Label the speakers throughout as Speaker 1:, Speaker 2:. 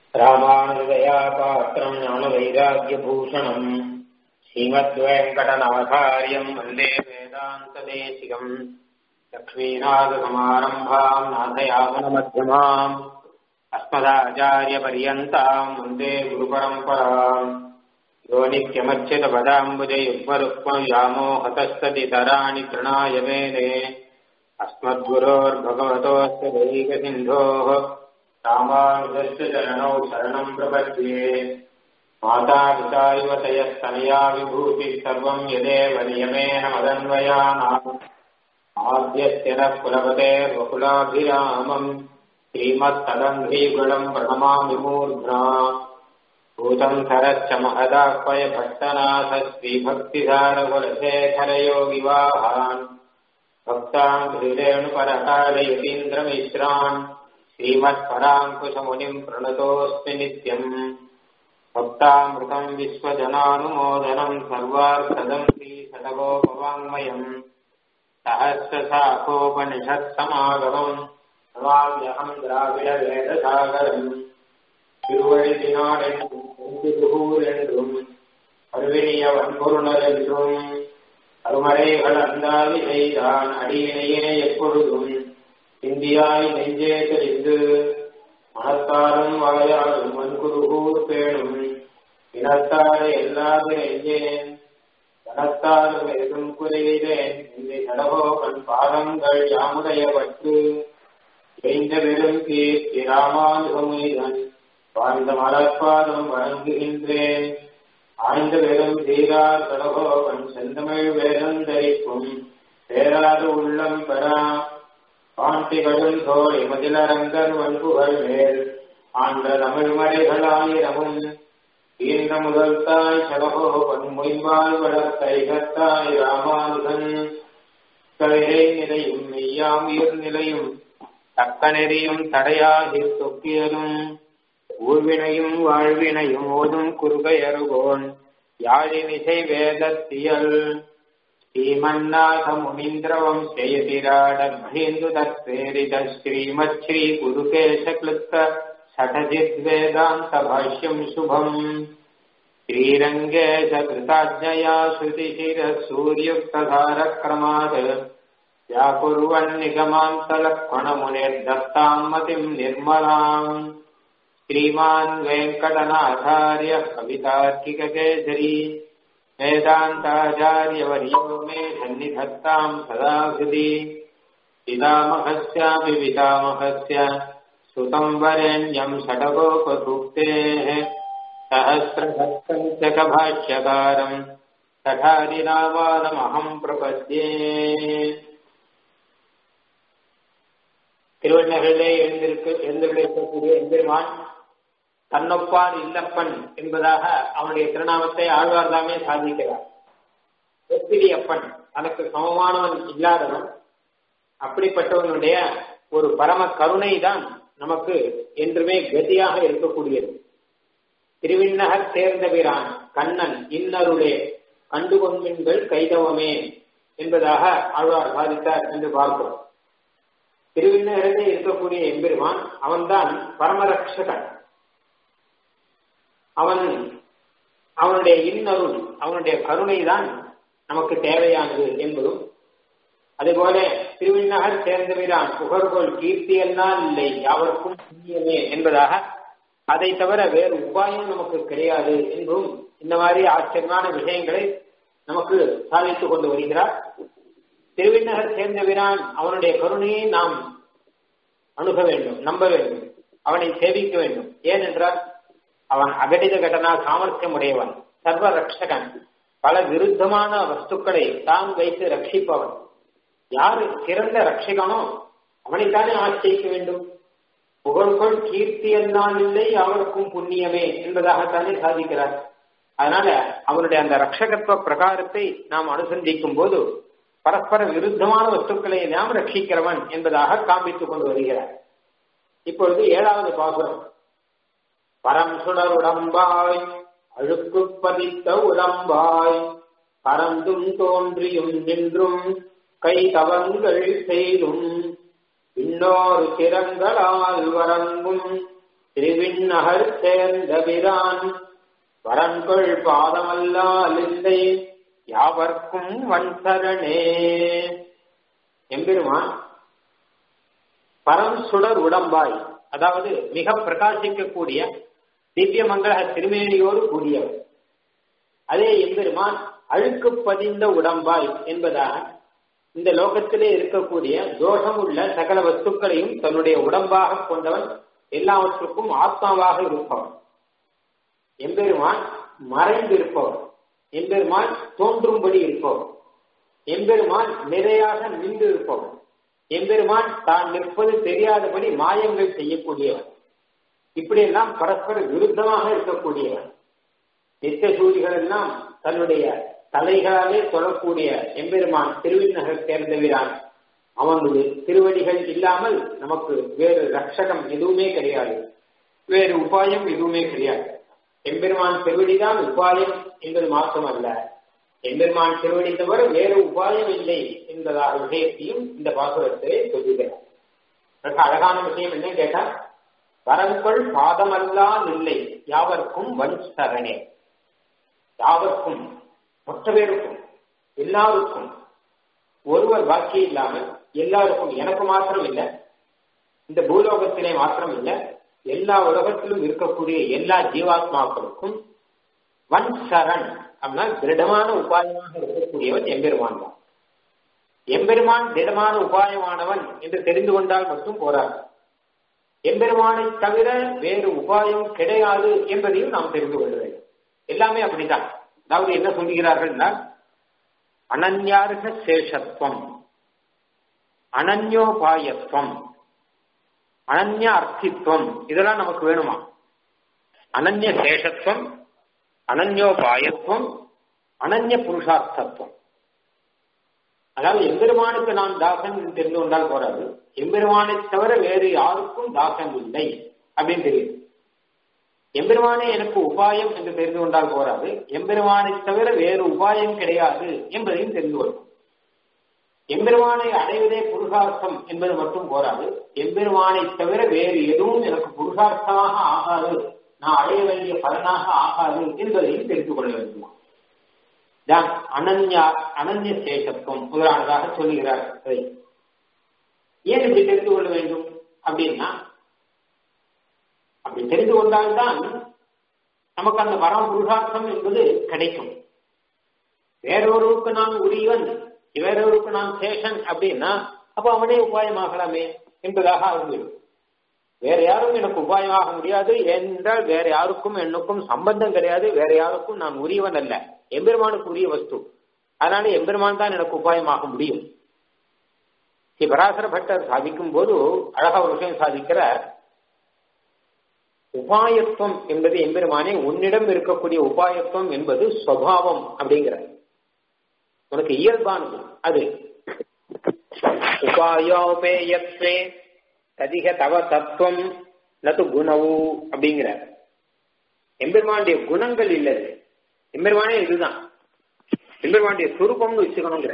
Speaker 1: रामानुजया पात्रम् ज्ञानवैराग्यभूषणम् श्रीमद्वेङ्कटनाथार्यम् वन्दे वेदान्तदेशिकम् लक्ष्मीनाथसमारम्भाम् नाथयामनमध्यमाम् अस्मदाचार्यपर्यन्ताम् वन्दे गुरुपरम्पराम् यो नित्यमच्युतपदाम्बुजयुग्मरुक्मव्यामोहतस्तदितराणि तृणाय मेने अस्मद्गुरोर्भगवतोऽस्य दैकसिन्धोः रामानुजस्य चरणौ शरणम् प्रपद्ये माता पिता युवतयस्तनया विभूतिः सर्वम् यदेव नियमेन मदन्वयानाम् आद्यस्य नः कुलपतेर्वकुलाभिरामम् श्रीमत्तदङ्घ्रीगुणम् प्रणमामि मूर्ध्ना भूतम् सरश्च महदाह्वय भट्टनाथ श्रीभक्तिधारकुलशेखरयोगिवाहान् भक्ताम् हृदेणुपरकालयतीन्द्रमिश्रान् श्रीमत्पराङ्कुशमुनिम् प्रणतोऽस्मि नित्यम् भक्तामृतम् विश्वजनानुमोदनम् सर्वार्थदम् श्रीशतगोपवाङ्मयम् सहस्रशाखोपनिषत्समागमम् நமாமியகம் திராவிட வேதசாகரம் திருவழிதினார் என்றும் திருகூர் என்றும் அருவினிய வன்பொருணர் என்றும் அருமறைகள் அந்தாதி செய்தான் அடியினையே எப்பொழுதும் இந்தியாய் நெஞ்சே தெரிந்து மனத்தாரும் வாயாரும் வன்குருகூர் பேணும் இனத்தாரை எல்லாது நெஞ்சேன் தனத்தாலும் எதும் குறையிலேன் இந்த கடகோகன் பாதங்கள் யாமுடையவற்று எய்ந்த பெரும் கீர்த்தி ராமானுகமுனிதன் வாழ்ந்த மலர்பாதம் வணங்குகின்றேன் ஆய்ந்த பெரும் தீரார் கடகோகன் செந்தமிழ் வேதந்தரிக்கும் பேராத உள்ளம் பெறா பாண்டிகளும் தோழி மதிலரங்கர் வன்புகள் மேல் ஆண்ட தமிழ் மறைகளாயிரமும் ஈன்ற முதல் தாய் சடகோபன் மொய்வாள் வளர்த்த இகத்தாய் ராமானுகன் கவிரை நிலையும் மெய்யாமுயிர் நிலையும் தக்க நெறியும் தடையாகி தொக்கியதும் ஊழ்வினையும் வாழ்வினையும் ஓதும் குறுகையருகோன் யாழினிசை வேதத்தியல் ஸ்ரீமன்னாத முனீந்திரவம் ஜெயதிராடேந்து தத்வேரித ஸ்ரீமத் ஸ்ரீ குருகேசக்லுப்த சடஜித்வேதாந்த பாஷ்யம் சுபம் श्रीरङ्गेश कृताज्ञया श्रुतिशिरः सूर्युक्तधारक्रमात् व्याकुर्वन्निगमान्तलक्ष्मणमुनिर्दत्ताम् मतिम् निर्मलाम् श्रीमान् वेङ्कटनाथार्य कवितार्किककेसरी वेदान्ताचार्यवर्यो मे सन्निधत्ताम् सदा हृदि पितामहस्यापि पितामहस्य सुतम् वरेण्यम् षडगोपसूक्तेः सहस्रभक्तञ्चकभाष्यकारम् तथादिनामानमहम् प्रपद्ये திருவண்ணகளிலே எழுந்திருக்கு எழுந்திருக்கக்கூடிய எம்பெருமான் தன்னொப்பான் இல்லப்பன் என்பதாக அவனுடைய திருநாமத்தை ஆழ்வார்தாமே சாதிக்கிறார் ஒப்பிரி அப்பன் தனக்கு சமமானவன் இல்லாதவன் அப்படிப்பட்டவனுடைய ஒரு பரம கருணை தான் நமக்கு என்றுமே கதியாக இருக்கக்கூடியது திருவிண்ணகர் சேர்ந்தபிரான் கண்ணன் இன்னருளே கண்டுகொண்மின்கள் கைதவமே என்பதாக ஆழ்வார் சாதித்தார் என்று பார்க்கிறோம் திருவிண்ணகரே இருக்கக்கூடிய எம்பெருமான் அவன்தான் பரமரக்ஷகன் அவன் அவனுடைய இன்னருள் அவனுடைய கருணை தான் நமக்கு தேவையானது என்பதும் அதுபோல திருவிண்ணகர் சேர்ந்தவிரான் புகழ்கோள் கீர்த்தியெல்லாம் இல்லை யாவருக்கும் புண்ணியமே என்பதாக அதை தவிர வேறு உபாயம் நமக்கு கிடையாது என்றும் இந்த மாதிரி ஆச்சரியமான விஷயங்களை நமக்கு சாதித்துக் கொண்டு வருகிறார் திருவிண்ணகர் சேர்ந்தவிரான் அவனுடைய கருணையை நாம் அணுக வேண்டும் நம்ப வேண்டும் அவனை சேவிக்க வேண்டும் ஏனென்றால் அவன் அகடித கடனா சாமர்த்தியம் உடையவன் சர்வ ரக்ஷகன் பல விருத்தமான வஸ்துக்களை தான் வைத்து ரட்சிப்பவன் யாரு சிறந்த ரட்சகனோ அவனைத்தானே ஆச்சரிக்க வேண்டும் புகழ்கொள் கீர்த்தி எல்லாம் இல்லை அவருக்கும் புண்ணியமே என்பதாகத்தானே சாதிக்கிறார் அதனால அவனுடைய அந்த ரட்சகத்துவ பிரகாரத்தை நாம் அனுசந்திக்கும் போது பரஸ்பர விருத்தமான வஸ்துக்களை நாம் ரட்சிக்கிறவன் என்பதாக காண்பித்துக் கொண்டு வருகிறார் இப்பொழுது ஏழாவது பாசுரம் பரம் சுடருடம்பாய் அழுக்கு பதித்த உடம்பாய் பறந்தும் தோன்றியும் நின்றும் கை தவங்கள் செய்தும் இன்னொரு திறங்களால் வரங்கும் திருவிண்ணகர் சேர்ந்தபிரான் வரன்கொள் பாதமல்லால் இல்லை யாவர்க்கும் வன்சரணே எம்பெருமான் பரம் சுடர் உடம்பாய் அதாவது மிக பிரகாசிக்கக்கூடிய திவ்ய மங்கள திருமேனியோடு கூடியவர் அதே எம்பெருமான் அழுக்கு பதிந்த உடம்பாய் என்பதாக இந்த லோகத்திலே இருக்கக்கூடிய தோஷமுள்ள சகல வஸ்துக்களையும் தன்னுடைய உடம்பாக கொண்டவன் எல்லாவற்றுக்கும் ஆத்மாவாக இருப்பவன் எம்பெருமான் மறைந்திருப்பவர் எம்பெருமான் தோன்றும்படி இருப்பவர் எம்பெருமான் நிறையாக நின்று இருப்பவர் எம்பெருமான் தான் நிற்பது தெரியாதபடி மாயங்கள் செய்யக்கூடியவன் இப்படியெல்லாம் பரஸ்பர விருத்தமாக இருக்கக்கூடியவன் நித்திய சூரிகள் எல்லாம் தன்னுடைய தலைகளாலே சொல்லக்கூடிய எம்பெருமான் திருவிநகர் சேர்ந்தவிரான் அவனுடைய திருவடிகள் இல்லாமல் நமக்கு வேறு ரட்சகம் எதுவுமே கிடையாது வேறு உபாயம் எதுவுமே கிடையாது எம்பெருமான் திருவடிதான் உபாயம் என்பது மாற்றமல்ல எம்பெருமான் திருவடி தவிர வேறு உபாயம் இல்லை என்பதாக விஷயத்தையும் இந்த பாசுரத்திலே சொல்லுகிறார் எனக்கு அழகான விஷயம் என்ன கேட்டா வரன்கொள் பாதமல்லால் இல்லை யாவர்க்கும் வன்சரணே யாவர்க்கும் மொத்த பேருக்கும் எல்லாருக்கும் ஒருவர் பாக்கி இல்லாமல் எல்லாருக்கும் எனக்கு மாத்திரம் இல்லை இந்த பூலோகத்திலே மாத்திரம் இல்லை எல்லா உலகத்திலும் இருக்கக்கூடிய எல்லா ஜீவாத்மாக்களுக்கும் வன் சரண் அப்படின்னா திருடமான உபாயமாக இருக்கக்கூடியவன் எம்பெருமான் தான் எம்பெருமான் திடமான உபாயமானவன் என்று தெரிந்து கொண்டால் மட்டும் போராது எம்பெருமானை தவிர வேறு உபாயம் கிடையாது என்பதையும் நாம் தெரிந்து கொள்ள வேண்டும் எல்லாமே அப்படித்தான் அதாவது என்ன சொல்லுகிறார்கள்னா அனன்யார்க சேஷத்துவம் அனன்யோபாயத்துவம் அனன்ய அர்த்தித்வம் இதெல்லாம் நமக்கு வேணுமா அனன்ய சேஷத்துவம் அனன்யோபாயத்துவம் அனன்ய புருஷார்த்தத்துவம் அதாவது எம்பெருமானுக்கு நான் தாசன் தெரிந்து கொண்டால் போறாது எம்பெருமானை தவிர வேறு யாருக்கும் தாசன் இல்லை அப்படின்னு தெரியுது எம்பெருமானே எனக்கு உபாயம் என்று தெரிந்து கொண்டால் போராது எம்பெருமானை தவிர வேறு உபாயம் கிடையாது என்பதையும் தெரிந்து கொள்ளும் எம்பெருமானை அடைவதே புருஷார்த்தம் என்பது மட்டும் போராது எம்பெருமானை தவிர வேறு எதுவும் எனக்கு புருஷார்த்தமாக ஆகாது நான் அடைய வேண்டிய பலனாக ஆகாது என்பதையும் தெரிந்து கொள்ள வேண்டுமா தான் அனன்யா அனன்ய சேஷத்துவம் முதலானதாக சொல்லுகிறார் அதை ஏன் இப்படி தெரிந்து கொள்ள வேண்டும் அப்படின்னா அப்படி தெரிந்து கொண்டால்தான் நமக்கு அந்த வரம் புருஷார்த்தம் என்பது கிடைக்கும் வேறொருவருக்கு நான் உரியவன் வேறொருக்கு நான் சேஷன் அப்படின்னா அப்ப அவனே உபாயமாகலாமே என்பதாக ஆகிவிடும் வேற யாரும் எனக்கு உபாயமாக முடியாது என்றால் வேற யாருக்கும் என்னுக்கும் சம்பந்தம் கிடையாது வேற யாருக்கும் நான் உரியவன் அல்ல எம்பெருமானுக்கு உரிய வஸ்து அதனால எம்பெருமான் தான் எனக்கு உபாயமாக முடியும் ஸ்ரீ பராசர பட்டர் சாதிக்கும் போது அழகா ஒரு விஷயம் சாதிக்கிற உபாயத்துவம் என்பது எம்பெருமானே உன்னிடம் இருக்கக்கூடிய உபாயத்துவம் என்பது சுவாவம் அப்படிங்கிற உனக்கு இயல்பானது அது உபாயோபேயத்வே ததிக தவ தத்துவம் நது குணவு அப்படிங்கிற எம்பெருமானுடைய குணங்கள் இல்லது எம்பெருமானே இதுதான் எம்பெருமானுடைய சுரூபம்னு வச்சுக்கணுங்கிற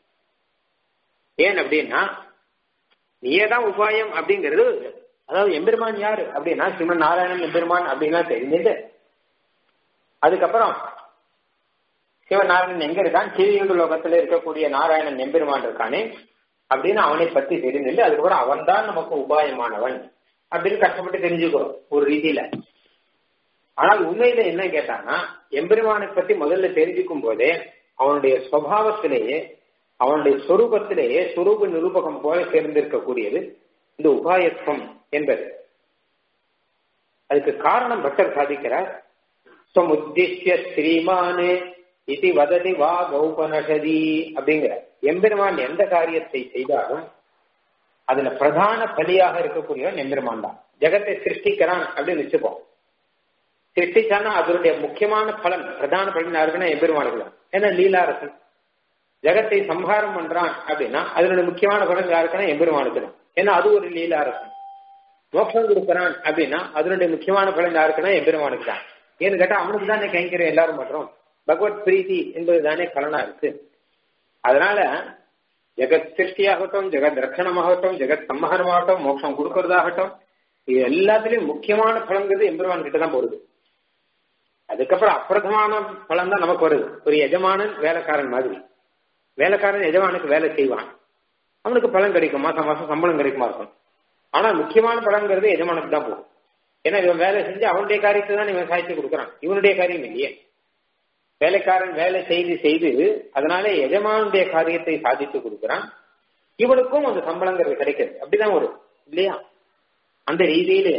Speaker 1: ஏன் அப்படின்னா நீயே தான் உபாயம் அப்படிங்கிறது அதாவது எம்பெருமான் யாரு அப்படின்னா ஸ்ரீமன் நாராயணன் எம்பெருமான் அப்படின்னா தெரிஞ்சது அதுக்கப்புறம் சிவன் நாராயணன் எங்க இருக்கான் கீழீண்டு லோகத்துல இருக்கக்கூடிய நாராயணன் எம்பெருமான் இருக்கானே அப்படின்னு அவனை பத்தி தெரிஞ்சு அதுக்கப்புறம் அவன் தான் நமக்கு உபாயமானவன் அப்படின்னு கஷ்டப்பட்டு தெரிஞ்சுக்கோ ஒரு ரீதியில ஆனால் உண்மையில என்ன கேட்டான்னா எம்பெருமானை பத்தி முதல்ல தெரிஞ்சுக்கும் போதே அவனுடைய சுவாவத்திலேயே அவனுடைய சொரூபத்திலேயே சொரூப நிரூபகம் போல சேர்ந்திருக்கக்கூடியது இந்த உபாயத்துவம் என்பது அதுக்கு காரணம் பக்தர் சாதிக்கிறார் சமுத்திஷ்ய ஸ்ரீமானு இது வததி வா கௌபனஷதி அப்படிங்கிற எம்பெருமான் எந்த காரியத்தை செய்தாலும் அதுல பிரதான பலியாக இருக்கக்கூடியவன் எம்பெருமான் தான் ஜெகத்தை சிருஷ்டிக்கிறான் அப்படின்னு வச்சுப்போம் சிருஷ்டிச்சானா அதனுடைய முக்கியமான பலன் பிரதான பலன் யாருக்குன்னா எம்பெருமானுக்கு தான் ஏன்னா லீலாரசன் ஜெகத்தை சம்ஹாரம் பண்றான் அப்படின்னா அதனுடைய முக்கியமான பலன் யாருக்குன்னா எம்பெருமானுக்கு தான் ஏன்னா அது ஒரு லீலாரசன் மோட்சம் கொடுக்கறான் அப்படின்னா அதனுடைய முக்கியமான பலன் யாருக்குன்னா எம்பெருமானுக்கு தான் ஏன்னு கேட்டா அவனுக்கு தானே கைங்கரியம் எல்லாரும் பண்றோம் பகவத் பிரீத்தி என்பது தானே பலனா இருக்கு அதனால ஜெகத் சிருஷ்டியாகட்டும் ஜெகத் ரட்சணமாகட்டும் ஜெகத் சம்மகனமாகட்டும் மோட்சம் கொடுக்கறதாகட்டும் இது எல்லாத்துலயும் முக்கியமான பலங்கிறது எம்பெருமான் கிட்ட தான் போறது அதுக்கப்புறம் அப்பிரதமான பலன் தான் நமக்கு வருது ஒரு எஜமானன் வேலைக்காரன் மாதிரி வேலைக்காரன் எஜமானுக்கு வேலை செய்வான் அவனுக்கு பலன் கிடைக்கும் மாசம் மாசம் சம்பளம் கிடைக்குமா இருக்கும் ஆனா முக்கியமான பலன்கிறது எஜமானுக்கு தான் போகும் ஏன்னா இவன் வேலை செஞ்சு அவனுடைய காரியத்தை தான் இவன் சாய்ச்சி கொடுக்குறான் இவனுடைய காரியம் இல்லையே வேலைக்காரன் வேலை செய்து செய்து அதனால எஜமானுடைய காரியத்தை சாதித்து கொடுக்குறான் இவனுக்கும் அந்த சம்பளங்கிறது கிடைக்கிறது அப்படிதான் வரும் இல்லையா அந்த ரீதியில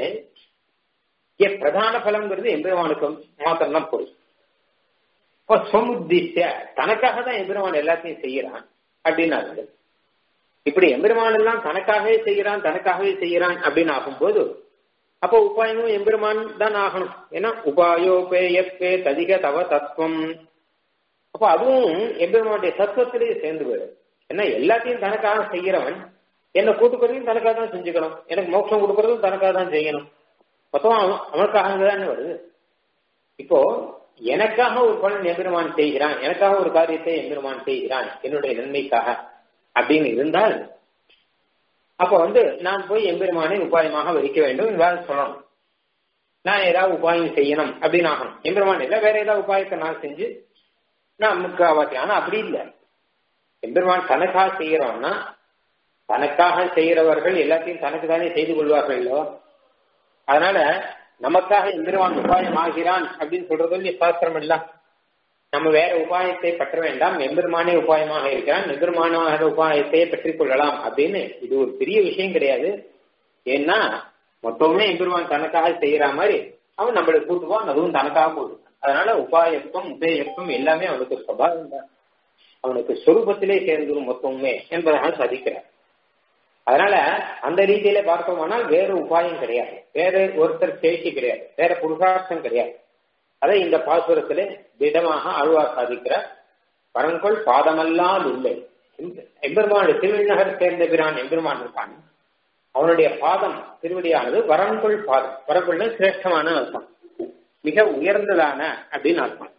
Speaker 1: ஏன் பிரதான பலங்கிறது எம்பெருமானுக்கு மாத்திரம் தான் பொருள் இப்போ சொமுத்திஷ்ட தனக்காக தான் எம்பெருமான் எல்லாத்தையும் செய்யறான் அப்படின்னு இப்படி எம்பெருமான் எல்லாம் தனக்காகவே செய்யறான் தனக்காகவே செய்யறான் அப்படின்னு ஆகும்போது அப்போ உபாயமும் எம்பெருமான் தான் ஆகணும் ஏன்னா உபாயோபே எப்பே ததிக தவ தத்துவம் அப்போ அதுவும் எம்பெருமானுடைய தத்துவத்திலேயே சேர்ந்து போயிடும் ஏன்னா எல்லாத்தையும் தனக்காக செய்யறவன் என்ன கூட்டுக்கிறதையும் தனக்காக தான் செஞ்சுக்கணும் எனக்கு மோட்சம் கொடுக்கறதும் தனக்காக தான் செய்யணும் மொத்தம் அவன் அவனுக்காக தானே வருது இப்போ எனக்காக ஒரு பலன் எம்பெருமான் செய்கிறான் எனக்காக ஒரு காரியத்தை எம்பெருமான் செய்கிறான் என்னுடைய நன்மைக்காக அப்படின்னு இருந்தால் அப்ப வந்து நான் போய் எம்பெருமானை உபாயமாக வரிக்க வேண்டும் வேலை சொல்லணும் நான் ஏதாவது உபாயம் செய்யணும் அப்படின்னு ஆகணும் எம்பெருமான் இல்லை வேற ஏதாவது உபாயத்தை நான் செஞ்சு நான் முக்காவாசி ஆனா அப்படி இல்லை எம்பெருமான் தனக்காக செய்யறோம்னா தனக்காக செய்யறவர்கள் எல்லாத்தையும் தனக்கு தானே செய்து கொள்வார்கள் இல்லோ அதனால நமக்காக எம்பெருமான் உபாயம் ஆகிறான் அப்படின்னு சொல்றது இல்லையா சாஸ்திரம் இல்ல நம்ம வேற உபாயத்தை பற்ற வேண்டாம் எம்பெருமானே உபாயமாக இருக்கிறான் எம்பெருமானாக உபாயத்தை பெற்றுக் கொள்ளலாம் அப்படின்னு இது ஒரு பெரிய விஷயம் கிடையாது ஏன்னா மொத்தமே எம்பெருமான் தனக்காக செய்யற மாதிரி அவன் நம்மளுக்கு கூட்டுவான் அதுவும் தனக்காக போடுவான் அதனால உபாயத்துவம் உபயத்துவம் எல்லாமே அவனுக்கு சுபாவம் தான் அவனுக்கு சொரூபத்திலே சேர்ந்துடும் மொத்தமுமே என்பதாக சாதிக்கிறார் அதனால அந்த ரீதியில பார்த்தோம்னால் வேற உபாயம் கிடையாது வேற ஒருத்தர் சேஷி கிடையாது வேற புருஷார்த்தம் கிடையாது அதை இந்த பாசுரத்திலே திடமாக ஆழ்வார் சாதிக்கிறார் பரங்கொள் பாதமல்லால் இல்லை எம்பெருமான் திருவிநகர் சேர்ந்த பிரான் எம்பெருமான் இருக்கான் அவனுடைய பாதம் திருவடியானது வரன்கொள் பாதம் வரன்கொள்னு சிரேஷ்டமான அர்த்தம் மிக உயர்ந்ததான அப்படின்னு அர்த்தம்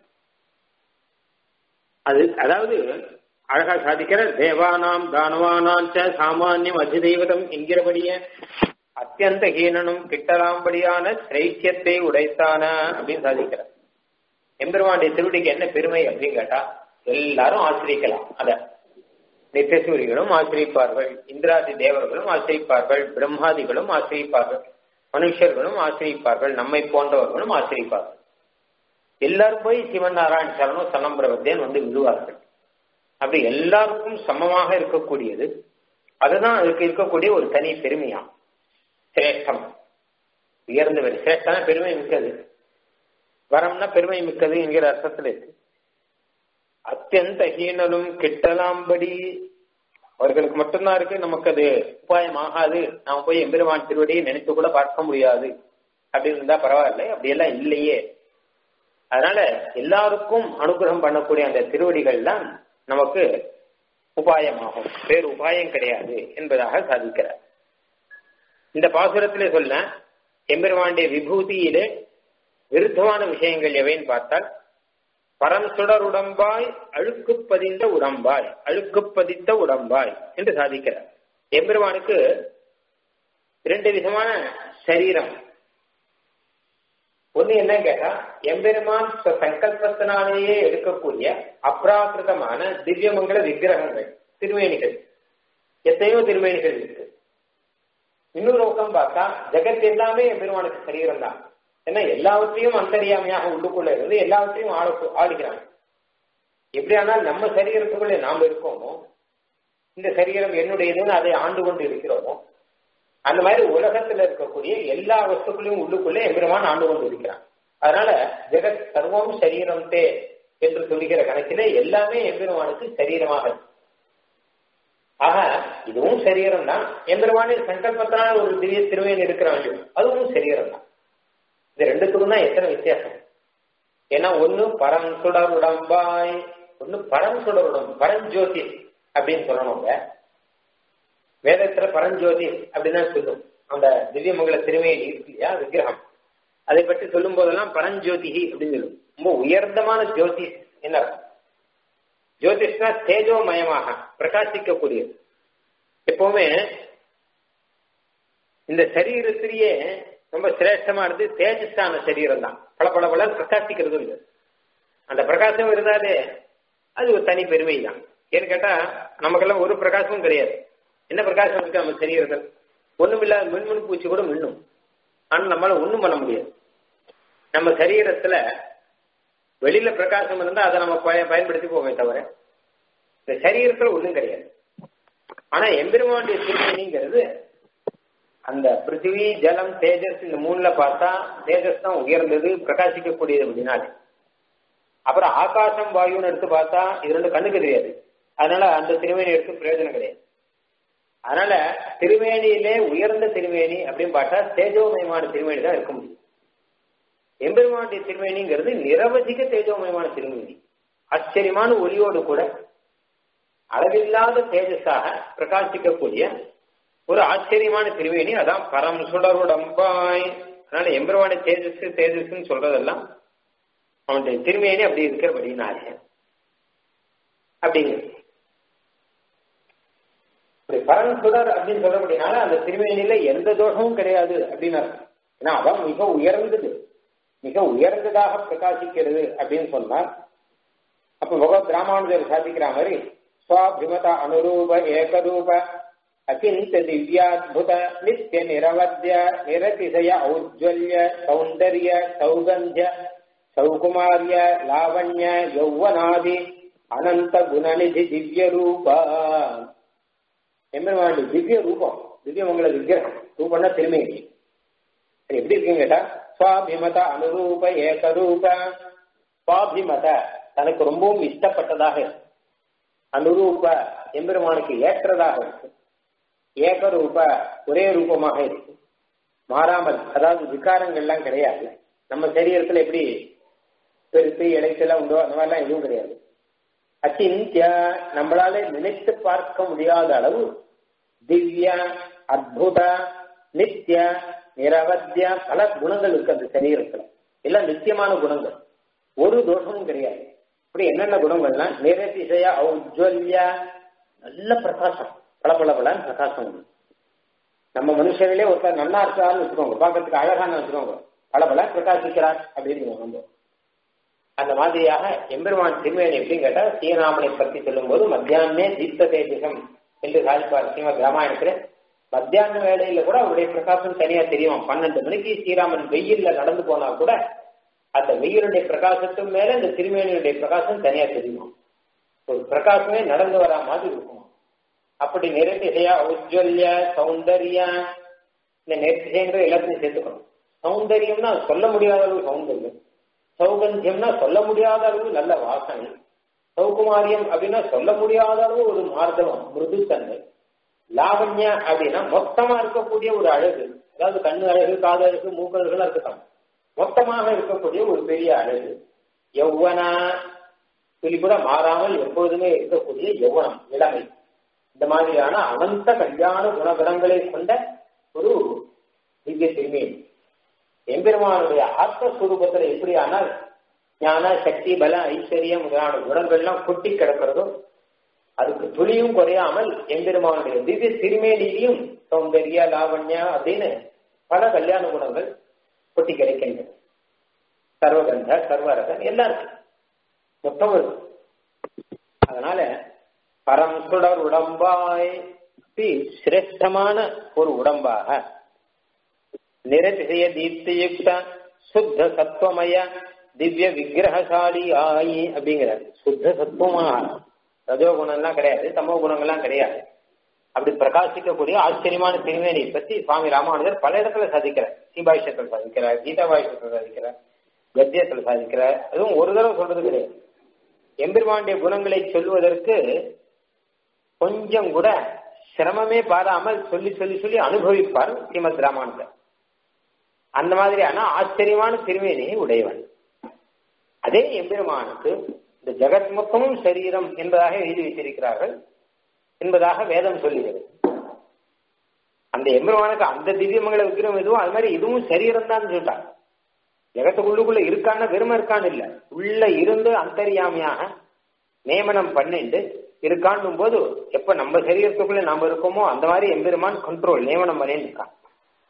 Speaker 1: அது அதாவது அழகா சாதிக்கிற தேவானாம் தானவானாம் சாமானியம் அதிதெய்வதம் என்கிறபடிய அத்தியந்த ஹீனனும் கிட்டலாம்படியான சிரைக்கியத்தை உடைத்தான அப்படின்னு சாதிக்கிறார் எம்பெருமானுடைய திருவடிக்கு என்ன பெருமை அப்படின்னு கேட்டா எல்லாரும் ஆசிரிக்கலாம் அத நித்தியசூரிகளும் ஆசிரிப்பார்கள் இந்திராதி தேவர்களும் ஆசிரிப்பார்கள் பிரம்மாதிகளும் ஆசிரிப்பார்கள் மனுஷர்களும் ஆசிரிப்பார்கள் நம்மை போன்றவர்களும் ஆசிரிப்பார்கள் எல்லாரும் போய் சிவன் நாராயண சரணம் சனம்பிரபத்தேன் வந்து விடுவார்கள் அப்படி எல்லாருக்கும் சமமாக இருக்கக்கூடியது அதுதான் அதுக்கு இருக்கக்கூடிய ஒரு தனி பெருமையா சிரேஷ்டம் உயர்ந்தவர் சிரேஷ்டனா பெருமை மிக்கது வரம்னா பெருமை மிக்கது என்கிற அர்த்தத்தில் இருக்கு அத்தியந்த ஹீனலும் கிட்டலாம்படி அவர்களுக்கு மட்டும்தான் இருக்கு நமக்கு அது உபாயம் ஆகாது நாம போய் எம்பெருமான் திருவடியை நினைத்து கூட பார்க்க முடியாது அப்படின்னு இருந்தா பரவாயில்லை அப்படியெல்லாம் இல்லையே அதனால எல்லாருக்கும் அனுகிரகம் பண்ணக்கூடிய அந்த திருவடிகள் தான் நமக்கு உபாயமாகும் வேறு உபாயம் கிடையாது என்பதாக சாதிக்கிறார் இந்த பாசுரத்திலே சொல்ல எம்பெருமானுடைய விபூதியிலே விருத்தமான விஷயங்கள் எவைன்னு பார்த்தால் பரம் சுடர் உடம்பாய் அழுக்கு பதிந்த உடம்பாய் அழுக்கு பதித்த உடம்பாய் என்று சாதிக்கிறார் எம்பெருமானுக்கு இரண்டு விதமான சரீரம் ஒண்ணு என்ன கேட்டா எம்பெருமான் சங்கல்பத்தினாலேயே எடுக்கக்கூடிய அப்ராகிருதமான திவ்யமங்கல விக்கிரகங்கள் திருமேனிகள் எத்தனையோ திருமேனிகள் இருக்கு இன்னொரு பக்கம் பார்த்தா ஜெகத் எல்லாமே எம்பெருமானுக்கு சரீரம் தான் ஏன்னா எல்லாவற்றையும் அந்தரியாமையாக உள்ளுக்குள்ள இருந்து எல்லாவற்றையும் ஆள ஆளுகிறாங்க எப்படியானால் நம்ம சரீரத்துக்குள்ளே நாம் இருக்கோமோ இந்த சரீரம் என்னுடையதுன்னு அதை ஆண்டு கொண்டு இருக்கிறோமோ அந்த மாதிரி உலகத்துல இருக்கக்கூடிய எல்லா வஸ்துக்களையும் உள்ளுக்குள்ளே எம்பெருமான் ஆண்டு கொண்டு இருக்கிறான் அதனால ஜெகத் சர்வம் சரீரம் தே என்று சொல்லுகிற கணக்கிலே எல்லாமே எம்பெருமானுக்கு சரீரமாக இருக்கு ஆக இதுவும் சரீரம் தான் எம்பெருமானின் சங்கல்பத்தினால ஒரு திவ்ய திருமையில் இருக்கிறாங்க அதுவும் சரீரம் தான் இது ரெண்டுத்துக்கும் தான் எத்தனை வித்தியாசம் ஏன்னா ஒண்ணு பரம் சுடர் உடம்பாய் ஒண்ணு பரம் சுடர் உடம்பு பரஞ்சோதி அப்படின்னு சொல்லணுங்க வேதத்துல பரஞ்சோதி அப்படின்னு சொல்லும் அந்த திவ்யமங்கல திருமையில் இருக்கு இல்லையா விக்கிரகம் அதை பற்றி சொல்லும் போதெல்லாம் பரஞ்சோதிகி அப்படின்னு சொல்லும் ரொம்ப உயர்ந்தமான ஜோதி என்ன ஜோதிஷ்னா தேஜோமயமாக பிரகாசிக்கக்கூடியது எப்பவுமே இந்த சரீரத்திலேயே ரொம்ப சிரேஷ்டமானது தேஜஸான சரீரம் தான் பல பல பல பிரகாசிக்கிறது இல்லை அந்த பிரகாசம் இருந்தாலே அது ஒரு தனி பெருமை தான் ஏன்னு கேட்டா நமக்கெல்லாம் ஒரு பிரகாசமும் கிடையாது என்ன பிரகாசம் இருக்கு நம்ம சரீரத்தில் ஒண்ணும் இல்லாத மின்மின் பூச்சி கூட மின்னும் ஆனா நம்மளால ஒண்ணும் பண்ண முடியாது நம்ம சரீரத்துல வெளியில பிரகாசம் இருந்தா அதை நம்ம பய- பயன்படுத்தி போவே தவிர இந்த சரீரத்துல ஒண்ணும் கிடையாது ஆனா எம்பெருமானுடைய திருமணிங்கிறது அந்த பிருத்திவி ஜலம் தேஜஸ் இந்த மூணுல பார்த்தா தேஜஸ் தான் உயர்ந்தது பிரகாசிக்கக்கூடியது அப்படின்னாலே அப்புறம் ஆகாசம் வாயுன்னு எடுத்து பார்த்தா இது ரெண்டு கண்ணுக்கு தெரியாது அதனால அந்த திருமேனி எடுத்து பிரயோஜனம் கிடையாது அதனால திருமேனியிலே உயர்ந்த திருமேனி அப்படின்னு பார்த்தா தேஜோமயமான திருமேனி தான் இருக்க முடியும் எம்பெருமானுடைய திருமேனிங்கிறது நிரவதிக தேஜோமயமான திருமேனி ஆச்சரியமான ஒளியோடு கூட அளவில்லாத தேஜஸாக பிரகாசிக்கக்கூடிய ஒரு ஆச்சரியமான திருமேனி அதான் பரம் சுடருடம்பாய் அதனால எம்பெருமானை தேஜஸ் தேஜஸ்ன்னு சொல்றதெல்லாம் அவனுடைய திருமேனி அப்படி இருக்கிறபடினாலே அப்படிங்கிறது இப்படி பரன் சுடர் அப்படின்னு சொல்றபடினால அந்த திருமேனியில எந்த தோஷமும் கிடையாது அப்படின்னு அர்த்தம். ஏன்னா அதான் மிக உயர்ந்தது மிக உயர்ந்ததாக பிரகாசிக்கிறது அப்படின்னு சொன்னார் அப்ப பகவத் ராமானுஜர் சாதிக்கிற மாதிரி ஸ்வாபிமத அனுரூப ஏகரூப அச்சிந்த திவ்யாத்புத நித்திய நிரவத்திய நிரதிசய ஔஜ்வல்ய சௌந்தர்ய சௌகந்திய சௌகுமாரிய லாவண்ய யௌவனாதி அனந்த குணநிதி திவ்ய ரூபா எம்பெருமானுடைய திவ்ய ரூபம் திவ்யமங்கல விக்கிரகம் ரூபம்னா திருமேனி அது எப்படி இருக்குன்னு கேட்டா சுவாபிமத அனுரூப ஏகரூப சுவாபிமத தனக்கு ரொம்பவும் இஷ்டப்பட்டதாக இருக்கு அனுரூப எம்பெருமானுக்கு ஏற்றதாக இருக்கு ஏகரூப ஒரே ரூபமாக இருக்கு மாறாமல் அதாவது விகாரங்கள்லாம் கிடையாது நம்ம சரீரத்துல எப்படி பெருசு இடைச்செல்லாம் உண்டோ அந்த மாதிரிலாம் எதுவும் கிடையாது அச்சிந்திய நம்மளால நினைத்து பார்க்க முடியாத அளவு திவ்ய அத்புத நித்திய நிரவத்திய பல குணங்கள் இருக்கு அந்த சரீரத்துல எல்லாம் நித்தியமான குணங்கள் ஒரு தோஷமும் கிடையாது இப்படி என்னென்ன குணங்கள்னா நிரதிசய ஔஜ்வல்ய நல்ல பிரகாசம் பல பல பலன்னு பிரகாசம் உண்டு நம்ம மனுஷர்களே ஒருத்தர் நல்லா இருக்காருன்னு வச்சுக்கோங்க பார்க்கறதுக்கு அழகான்னு வச்சுக்கோங்க பல பல பிரகாசிக்கிறார் அப்படின்னு நம்ம அந்த மாதிரியாக எம்பெருமான் திருமேனி எப்படின்னு கேட்டா ஸ்ரீராமனை பற்றி சொல்லும் போது மத்தியானமே தீப்த தேஜகம் என்று சாதிப்பார் ஸ்ரீமத் ராமாயணத்துல மத்தியான வேலையில கூட அவருடைய பிரகாசம் தனியா தெரியும் பன்னெண்டு மணிக்கு ஸ்ரீராமன் வெயில்ல நடந்து போனா கூட அந்த வெயிலுடைய பிரகாசத்துக்கு மேல இந்த திருமேனியுடைய பிரகாசம் தனியா தெரியும் ஒரு பிரகாசமே நடந்து வரா மாதிரி இருக்கும் அப்படி நிறதிசையா உஜ்வல்ய சௌந்தர்யா இந்த நிறதிசைங்கிற எல்லாத்தையும் சேர்த்துக்கணும் சௌந்தரியம்னா சொல்ல முடியாத அளவு சௌந்தரியம் சௌகந்தியம்னா சொல்ல முடியாத அளவு நல்ல வாசனை சௌகுமாரியம் அப்படின்னா சொல்ல முடியாத அளவு ஒரு மார்தவம் மிருதுத்தன்மை லாவண்ய அப்படின்னா மொத்தமா இருக்கக்கூடிய ஒரு அழகு அதாவது கண்ணு அழகு காது அழகு மூக்கு அழகுலாம் இருக்கட்டும் மொத்தமாக இருக்கக்கூடிய ஒரு பெரிய அழகு யௌவனா சொல்லி கூட மாறாமல் எப்பொழுதுமே இருக்கக்கூடிய யௌவனம் இளமை இந்த மாதிரியான அனந்த கல்யாண குணகுணங்களை கொண்ட ஒரு திவ்ய திருமேனி எம்பெருமானுடைய ஆத்மஸ்வரூபத்துல எப்படி ஆனால் ஞான சக்தி பல ஐஸ்வர்யம் முதலான குணங்கள்லாம் கொட்டி கிடக்கிறதோ அதுக்கு துளியும் குறையாமல் எம்பெருமானுடைய திவ்ய திருமேனிலையும் சௌந்தர்ய லாவண்யா அப்படின்னு பல கல்யாண குணங்கள் கொட்டி கிடைக்கின்றன சர்வகந்த சர்வரகன் எல்லாம் இருக்கு மொத்தம் இருக்கு அதனால பரம் சுடர் உடம்பாய் சிரேஷ்டமான ஒரு உடம்பாக நிரதிசய தீப்தியுக்த சுத்த சத்வமய திவ்ய விக்கிரகசாலி ஆயி அப்படிங்கிறார் சுத்த சத்துவமாக ரஜோ குணம்லாம் கிடையாது தமோ குணங்கள்லாம் கிடையாது அப்படி பிரகாசிக்கக்கூடிய ஆச்சரியமான திருமேனியை பத்தி சுவாமி ராமானுஜர் பல இடத்துல சாதிக்கிறார் சீபாயுஷத்தில் சாதிக்கிறார் கீதா பாயுஷத்தில் சாதிக்கிறார் கத்தியத்தில் சாதிக்கிறார் அதுவும் ஒரு தடவை சொல்றது கிடையாது எம்பெருமானுடைய குணங்களை சொல்லுவதற்கு கொஞ்சம் கூட சிரமமே பாராமல் சொல்லி சொல்லி சொல்லி அனுபவிப்பார் ஸ்ரீமத் ராமானுஜர் அந்த மாதிரியான ஆச்சரியமான திருமேனியை உடையவன் அதே எம்பெருமானுக்கு இந்த ஜெகத் மொத்தமும் சரீரம் என்பதாக எழுதி வைத்திருக்கிறார்கள் என்பதாக வேதம் சொல்லுகிறது அந்த எம்பெருமானுக்கு அந்த திவ்யமங்கல விக்கிரம் எதுவும் அது மாதிரி இதுவும் சரீரம் தான் சொல்லிட்டாங்க ஜெகத்துக்குள்ளுக்குள்ள இருக்கான்னு வெறுமை இருக்கான்னு இல்ல உள்ள இருந்து அந்தரியாமையாக நியமனம் பண்ணிட்டு இருக்கான்னும் போது எப்ப நம்ம சரீரத்துக்குள்ள நாம இருக்கோமோ அந்த மாதிரி எம்பெருமான் கண்ட்ரோல் நியமனம் பண்ணிட்டு இருக்கான்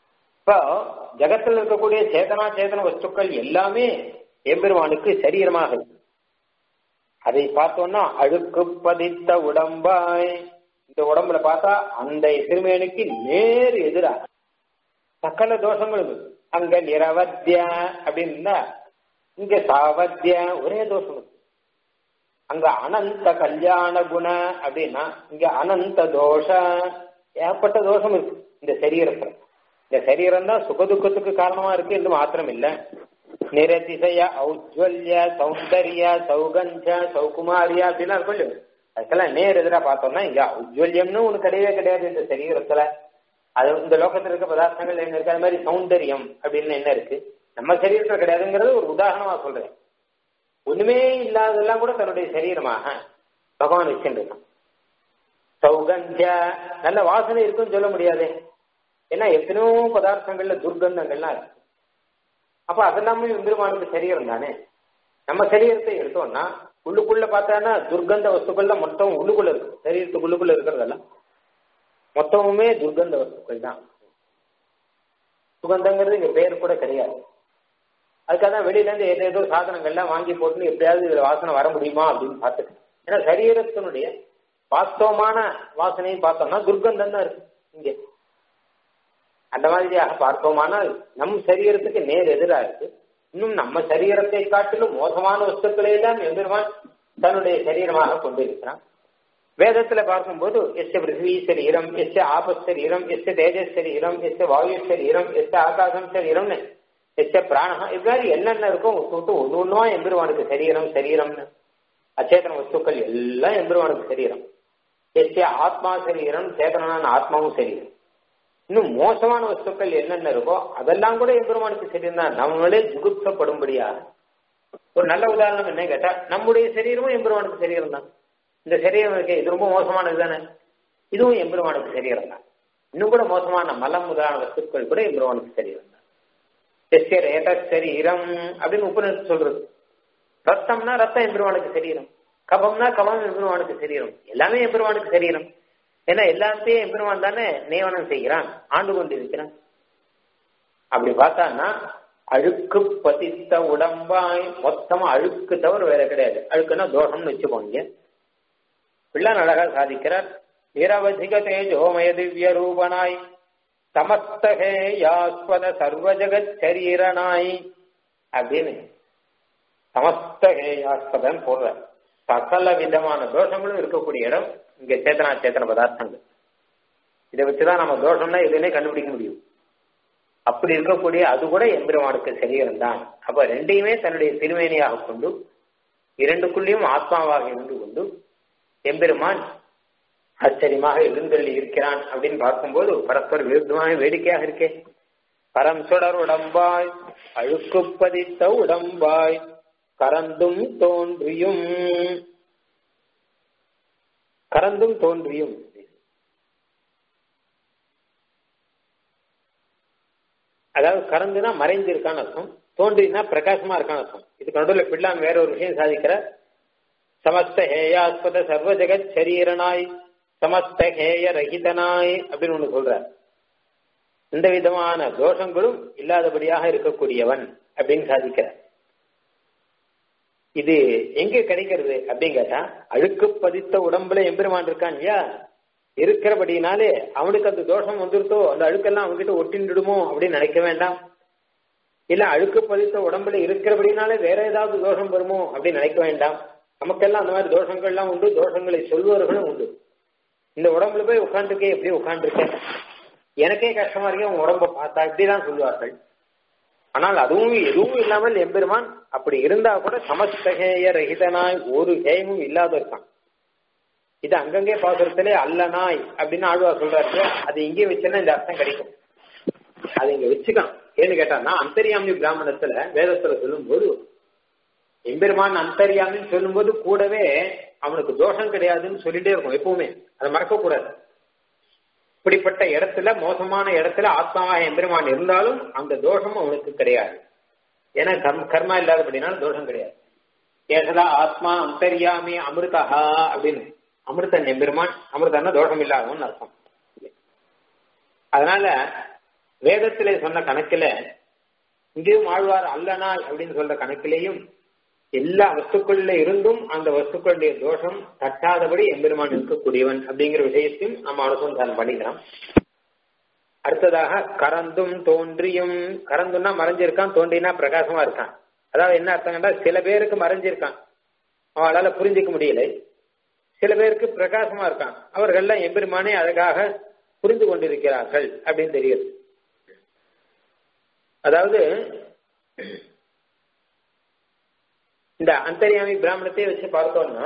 Speaker 2: இப்போ ஜகத்தில் இருக்கக்கூடிய சேதனா சேதன வஸ்துக்கள் எல்லாமே எம்பெருமானுக்கு சரீரமாக இருக்கு அதை பார்த்தோம்னா அழுக்கு பதித்த உடம்பாய் இந்த உடம்புல பார்த்தா அந்த திருமேனுக்கு நேர் எதிரா சகல தோஷங்களும் இருக்கு அங்க நிரவத்திய அப்படின்னா இங்க சாவத்திய ஒரே தோஷம் இருக்கு அங்க அனந்த கல்யாண குண அப்படின்னா இங்க அனந்த தோஷ ஏற்பட்ட தோஷம் இருக்கு இந்த சரீரத்துல இந்த சரீரம் தான் சுகதுக்கத்துக்கு காரணமா இருக்கு என்று மாத்திரம் இல்ல நிரதிசய ஔஜ்வல்ய சௌந்தர்ய சௌகஞ்ச சௌகுமாரியா அப்படிலாம் இருக்கும் இல்லையா அதுக்கெல்லாம் நேர் எதிராக பார்த்தோம்னா இங்க உஜ்வல்யம்னு ஒண்ணு கிடையவே கிடையாது இந்த சரீரத்துல அது இந்த லோகத்துல இருக்க பதார்த்தங்கள் என்ன இருக்கு அது மாதிரி சௌந்தரியம் அப்படின்னு என்ன இருக்கு நம்ம சரீரத்துல கிடையாதுங்கிறது ஒரு உதாரணமா சொல்றேன் ஒண்ணுமே இல்லாததெல்லாம் கூட தன்னுடைய சரீரமாக பகவான் வச்சுருக்கான் சௌகந்திய நல்ல வாசனை இருக்குன்னு சொல்ல முடியாது ஏன்னா எத்தனையோ பதார்த்தங்கள்ல துர்கந்தங்கள்லாம் இருக்கு அப்ப அதெல்லாமே பெருமானுக்கு சரீரம் தானே நம்ம சரீரத்தை எடுத்தோம்னா உள்ளுக்குள்ள பார்த்தானா துர்கந்த வஸ்துக்கள் தான் மொத்தம் உள்ளுக்குள்ள இருக்கு சரீரத்துக்குள்ளுக்குள்ள இருக்கிறதெல்லாம் மொத்தமுமே துர்கந்த வஸ்துக்கள் தான் சுகந்தங்கிறது இங்க பேர் கூட கிடையாது அதுக்காக தான் வெளியில இருந்து ஏதோ ஏதோ சாதனங்கள்லாம் வாங்கி போட்டு எப்படியாவது இதுல வாசனை வர முடியுமா அப்படின்னு பார்த்துட்டு ஏன்னா சரீரத்தினுடைய வாஸ்தவமான வாசனையை பார்த்தோம்னா துர்கந்தம் தான் இருக்கு இங்கே அந்த மாதிரியாக பார்த்தோமானால் நம் சரீரத்துக்கு நேர் எதிராக இருக்கு இன்னும் நம்ம சரீரத்தை காட்டிலும் மோசமான வஸ்துக்களை எல்லாம் எம்பெருமான் தன்னுடைய சரீரமாக கொண்டிருக்கிறான் வேதத்துல பார்க்கும்போது எஸ் பிருத்திவி சரீரம் எஸ் ஆபஸ் சரீரம் எஸ் தேஜஸ் சரீரம் எஸ் வாயு சரீரம் எஸ் ஆகாசம் சரீரம்னு எஸ் பிராணம் இது மாதிரி என்னென்ன இருக்கோ விட்டு ஒன்று ஒன்றுவா எம்பெருமானுக்கு சரீரம் சரீரம்னு அச்சேதன வஸ்துக்கள் எல்லாம் எம்பெருமானுக்கு சரீரம் எஸ் ஆத்மா சரீரம் சேதனான ஆத்மாவும் சரீரம் இன்னும் மோசமான வஸ்துக்கள் என்னென்ன இருக்கோ அதெல்லாம் கூட எம்பெருமானுக்கு சரீரம் தான் நம்மளே ஜுகுப்சப்படும்படியா ஒரு நல்ல உதாரணம் என்ன கேட்டா நம்முடைய சரீரமும் எம்பெருமானுக்கு சரீரம் தான் இந்த சரீரம் இருக்கே இது ரொம்ப மோசமானது தானே இதுவும் எம்பெருமானுக்கு சரீரம் தான் இன்னும் கூட மோசமான மலம் முதலான வஸ்துக்கள் கூட எம்பெருமானுக்கு சரீரம் தான் எஸ்ய ரேத சரீரம் அப்படின்னு உபநிஷத்து சொல்றது ரத்தம்னா ரத்தம் எம்பெருமானுக்கு சரீரம் கபம்னா கபம் எம்பெருமானுக்கு சரீரம் எல்லாமே எம்பெருமானுக்கு சரீரம் ஏன்னா எல்லாத்தையும் எம்பெருமான் தானே நியமனம் செய்கிறான் ஆண்டு கொண்டு இருக்கிறான் அப்படி பார்த்தான்னா அழுக்கு பதித்த உடம்பாய் மொத்தமா அழுக்கு தவிர வேற கிடையாது அழுக்குன்னா தோஷம்னு வச்சுக்கோங்க பிள்ளான் அழகா சாதிக்கிறார் நிரவதிக தேஜோமய திவ்ய ரூபனாய் சமஸ்தகே யாஸ்வத சர்வ ஜெகத் சரீரனாய் அப்படின்னு சமஸ்தகே யாஸ்வதன் போடுற சகல விதமான தோஷங்களும் இருக்கக்கூடிய இடம் இங்க சேத்தனா சேத்தன பதார்த்தங்கள் இதை வச்சுதான் நம்ம தோஷம்னா எதுனே கண்டுபிடிக்க முடியும் அப்படி இருக்கக்கூடிய அது கூட எம்பெருமானுக்கு சரீரம் தான் அப்ப ரெண்டையுமே தன்னுடைய திருமேனியாக கொண்டு இரண்டுக்குள்ளேயும் ஆத்மாவாக இருந்து கொண்டு எம்பெருமான் ஆச்சரியமாக எழுந்தள்ளி இருக்கிறான் அப்படின்னு பார்க்கும்போது பரஸ்பர விருத்தமான வேடிக்கையாக இருக்கே பரம் சுடர் உடம்பாய் அழுக்கு பதித்த உடம்பாய் கரந்தும் தோன்றியும் கரந்தும் தோன்றியும் அதாவது கறந்துனா மறைந்து இருக்கான்னு அர்த்தம் தோன்றினா பிரகாசமா இருக்கான்னு அர்த்தம் இதுக்கு நடுவில் பிள்ளான் வேற ஒரு விஷயம் சாதிக்கிற சமஸ்த ஹேயாஸ்பத சர்வ ஜெகத் சரீரனாய் சமஸ்த ஹேய ரஹிதனாய் அப்படின்னு ஒண்ணு சொல்ற இந்த விதமான தோஷங்களும் இல்லாதபடியாக இருக்கக்கூடியவன் அப்படின்னு சாதிக்கிற இது எங்க கிடைக்கிறது அப்படின்னு கேட்டா அழுக்கு பதித்த உடம்புல எம்பெருமான் இருக்கான் இல்லையா இருக்கிறபடினாலே அவனுக்கு அந்த தோஷம் வந்துருத்தோ அந்த அழுக்கெல்லாம் அவன்கிட்ட ஒட்டிண்டுடுமோ அப்படின்னு நினைக்க வேண்டாம் இல்ல அழுக்கு பதித்த உடம்புல இருக்கிறபடினாலே வேற ஏதாவது தோஷம் வருமோ அப்படின்னு நினைக்க வேண்டாம் நமக்கெல்லாம் அந்த மாதிரி தோஷங்கள்லாம் உண்டு தோஷங்களை சொல்பவர்களும் உண்டு இந்த உடம்புல போய் உட்காந்துருக்கே எப்படி உட்காந்துருக்கேன் எனக்கே கஷ்டமா இருக்கே உன் உடம்ப பார்த்தா இப்படிதான் சொல்லுவார்கள் ஆனால் அதுவும் எதுவும் இல்லாமல் எம்பெருமான் அப்படி இருந்தா கூட சமஸ்தகேய ரஹிதனாய் ஒரு ஹேயமும் இல்லாத இருக்கான் இது அங்கங்கே பாக்குறதுல அல்ல நாய் அப்படின்னு ஆழ்வார் சொல்றாரு அது இங்கே வச்சுன்னா இந்த அர்த்தம் கிடைக்கும் அதை இங்க வச்சுக்கலாம் ஏன்னு கேட்டான்னா அந்தரியாமி பிராமணத்துல வேதத்துல சொல்லும் போது எம்பெருமான் அந்தரியாமின்னு சொல்லும்போது கூடவே அவனுக்கு தோஷம் கிடையாதுன்னு சொல்லிட்டே இருக்கும் எப்பவுமே அதை மறக்க கூடாது இப்படிப்பட்ட இடத்துல மோசமான இடத்துல ஆத்மாவாக எம்பெருமான் இருந்தாலும் அந்த தோஷம் அவனுக்கு கிடையாது ஏன்னா கர்ம கர்மா இல்லாதபடினால தோஷம் கிடையாது ஏசதா ஆத்மா அந்தரியாமி அமிர்தா அப்படின்னு அமிர்தன் எம்பெருமான் அமிர்தன்னா தோஷம் இல்லாதவன் அர்த்தம் அதனால வேதத்திலே சொன்ன கணக்கில இங்கேயும் ஆழ்வார் அல்லனாய் அப்படின்னு சொல்ற கணக்கிலேயும் எல்லா வஸ்துக்குள்ள இருந்தும் அந்த வஸ்துக்களுடைய தோஷம் தட்டாதபடி எம்பெருமான் இருக்கக்கூடியவன் அப்படிங்கிற விஷயத்தையும் நம்ம அனுசந்தானம் பண்ணிக்கிறோம் அடுத்ததாக கரந்தும் தோன்றியும் கரந்துன்னா மறைஞ்சிருக்கான் தோன்றினா பிரகாசமா இருக்கான் அதாவது என்ன அர்த்தம்னா சில பேருக்கு மறைஞ்சிருக்கான் அவளால புரிஞ்சிக்க முடியல சில பேருக்கு பிரகாசமா இருக்கான் அவர்கள்லாம் எம்பெருமானே அழகாக புரிந்து கொண்டிருக்கிறார்கள் அப்படின்னு தெரியுது அதாவது இந்த அந்தரியாமி பிராமணத்தை வச்சு பார்த்தோம்னா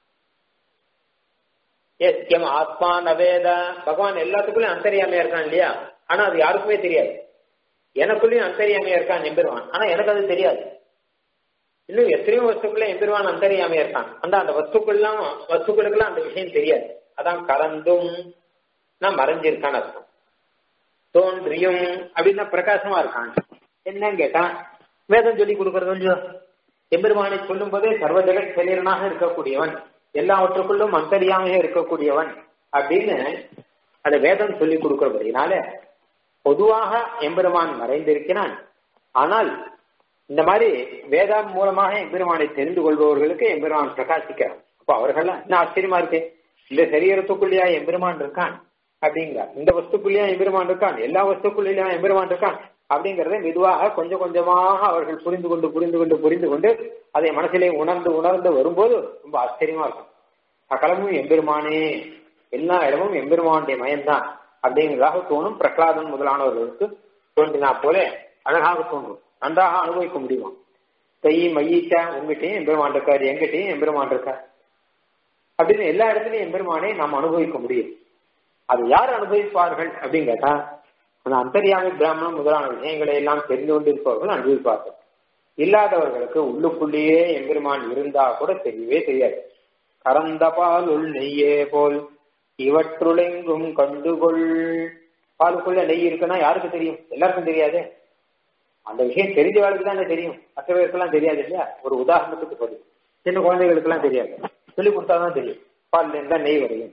Speaker 2: எஸ் எம் ஆத்மா நவேத பகவான் எல்லாத்துக்குள்ளயும் அந்தரியாமையா இருக்கான் இல்லையா ஆனா அது யாருக்குமே தெரியாது எனக்குள்ளயும் அந்தரியாமையா இருக்கான் எம்பெருவான் ஆனா எனக்கு அது தெரியாது இன்னும் எத்தனையோ வஸ்துக்குள்ள எம்பெருவான் அந்தரியாமையா இருக்கான் அந்த அந்த வஸ்துக்கள்லாம் வஸ்துக்களுக்கெல்லாம் அந்த விஷயம் தெரியாது அதான் கலந்தும் நான் மறைஞ்சிருக்கான்னு அர்த்தம் தோன்றியும் அப்படின்னா பிரகாசமா இருக்கான் என்னன்னு கேட்டா வேதம் சொல்லி கொடுக்கறது இல்லையோ எம்பெருமானை சொல்லும் போதே சர்வ ஜெகத் சரீரனாக இருக்கக்கூடியவன் எல்லாவற்றுக்குள்ளும் அந்தரியாமையாக இருக்கக்கூடியவன் அப்படின்னு அதை வேதம் சொல்லி கொடுக்கிறபடினால பொதுவாக எம்பெருமான் மறைந்திருக்கிறான் ஆனால் இந்த மாதிரி வேதம் மூலமாக எம்பெருமானை தெரிந்து கொள்பவர்களுக்கு எம்பெருமான் பிரகாசிக்கிறான் அப்போ அவர்கள்லாம் என்ன ஆச்சரியமா இருக்கு இந்த சரீரத்துக்குள்ளேயா எம்பெருமான் இருக்கான் அப்படிங்கிறார் இந்த வஸ்துக்குள்ளேயா எம்பெருமான் இருக்கான் எல்லா வஸ்துக்குள்ளேயா எம்பெருமான் இருக்கான் அப்படிங்கறத மெதுவாக கொஞ்சம் கொஞ்சமாக அவர்கள் புரிந்து கொண்டு புரிந்து கொண்டு புரிந்து கொண்டு அதை மனசிலே உணர்ந்து உணர்ந்து வரும்போது ரொம்ப ஆச்சரியமா இருக்கும் சகலமும் எம்பெருமானே எல்லா இடமும் எம்பெருமானுடைய மயம்தான் அப்படிங்கிறதாக தோணும் பிரகலாதன் முதலானவர்களுக்கு தோன்றினா போல அழகாக தோன்றும் நன்றாக அனுபவிக்க முடியுமா தை மையிச்சா உங்ககிட்டயும் எம்பெருமான் இருக்காரு எங்கிட்டையும் எம்பெருமான் இருக்கார் அப்படின்னு எல்லா இடத்துலயும் எம்பெருமானே நாம் அனுபவிக்க முடியும் அது யார் அனுபவிப்பார்கள் அப்படின்னு கேட்டா அந்த அந்தரியாமி பிராமணம் முதலான விஷயங்களை எல்லாம் தெரிந்து கொண்டிருப்பவர்கள் அனுபவிப்பார்கள் இல்லாதவர்களுக்கு உள்ளுக்குள்ளேயே எம்பெருமான் இருந்தா கூட தெரியவே தெரியாது கறந்த பால் உள் நெய்யே போல் இவற்றுளெங்கும் கண்டுகொள் பாலுக்குள்ள நெய் இருக்குன்னா யாருக்கு தெரியும் எல்லாருக்கும் தெரியாது அந்த விஷயம் தெரிஞ்சவர்களுக்கு தான் தெரியும் மற்ற பேருக்கெல்லாம் தெரியாது இல்லையா ஒரு உதாரணத்துக்கு பதில் சின்ன குழந்தைகளுக்கு எல்லாம் தெரியாது சொல்லி கொடுத்தாதான் தெரியும் பால்ல இருந்தா நெய் வரையும்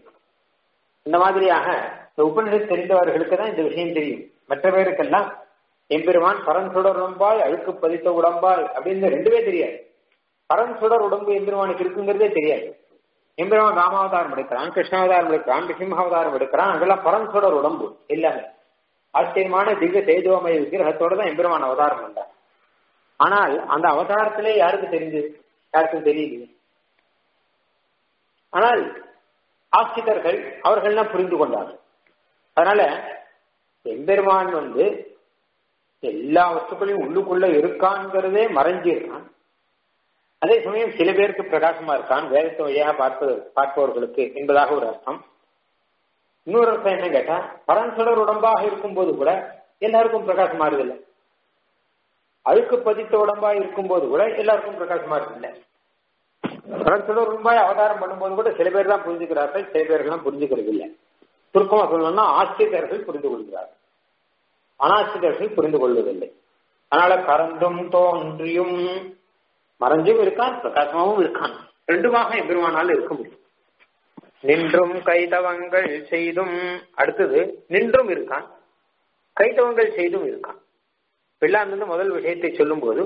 Speaker 2: இந்த மாதிரியாக இந்த உபநிஷத் தெரிந்தவர்களுக்கு தான் இந்த விஷயம் தெரியும் மற்ற பேருக்கெல்லாம் எம்பெருமான் பரன் சுடர் உடம்பாய் அழுக்கு பதித்த உடம்பாய் அப்படின்னு ரெண்டுமே தெரியாது பரன் சுடர் உடம்பு எம்பெருமானுக்கு இருக்குங்கிறதே தெரியாது எம்பெருமான் ராமாவதாரம் எடுக்கிறான் கிருஷ்ணாவதாரம் எடுக்கிறான் நிசிம்மாவதாரம் எடுக்கிறான் அதெல்லாம் பரன் சுடர் உடம்பு எல்லாமே ஆச்சரியமான திவ்ய தேஜோமய விக்கிரகத்தோட தான் எம்பெருமான் அவதாரம் பண்ணார் ஆனால் அந்த அவதாரத்திலே யாருக்கு தெரிஞ்சு யாருக்கும் தெரியல ஆனால் ஆசிரியர்கள் அவர்கள்லாம் புரிந்து கொண்டார்கள் அதனால எம்பெருமான் வந்து எல்லா வஸ்துக்களையும் உள்ளுக்குள்ள இருக்கான்ங்கிறதே மறைஞ்சிருக்கான் அதே சமயம் சில பேருக்கு பிரகாசமா இருக்கான் வேதத்தை வழியாக பார்ப்பது பார்ப்பவர்களுக்கு என்பதாக ஒரு அர்த்தம் இன்னொரு அர்த்தம் என்ன கேட்டா பரன்சுடர் உடம்பாக இருக்கும்போது கூட எல்லாருக்கும் பிரகாசமா இருக்குல்ல அழுக்கு பதித்த உடம்பாக இருக்கும்போது கூட எல்லாருக்கும் பிரகாசமா இருக்குல்ல பரன்சுடர் உடம்பாய் அவதாரம் பண்ணும்போது கூட சில பேர் தான் புரிஞ்சுக்கிறார்கள் சில பேர்கள்லாம் புரிஞ்சுக்கிறது இல்லை சுருக்கமா சொல்லணும்னா ஆசிரியர்கள் புரிந்து கொள்கிறார்கள் அனாசிரியர்கள் புரிந்து கொள்வதில்லை அதனால கறந்தும் தோன்றியும் மறைஞ்சும் இருக்கான் பிரகாசமாவும் இருக்கான் ரெண்டுமாக எம்பெருமானால் இருக்க முடியும் நின்றும் கைதவங்கள் செய்தும் அடுத்தது நின்றும் இருக்கான் கைதவங்கள் செய்தும் இருக்கான் பிள்ளாந்து முதல் விஷயத்தை சொல்லும் போது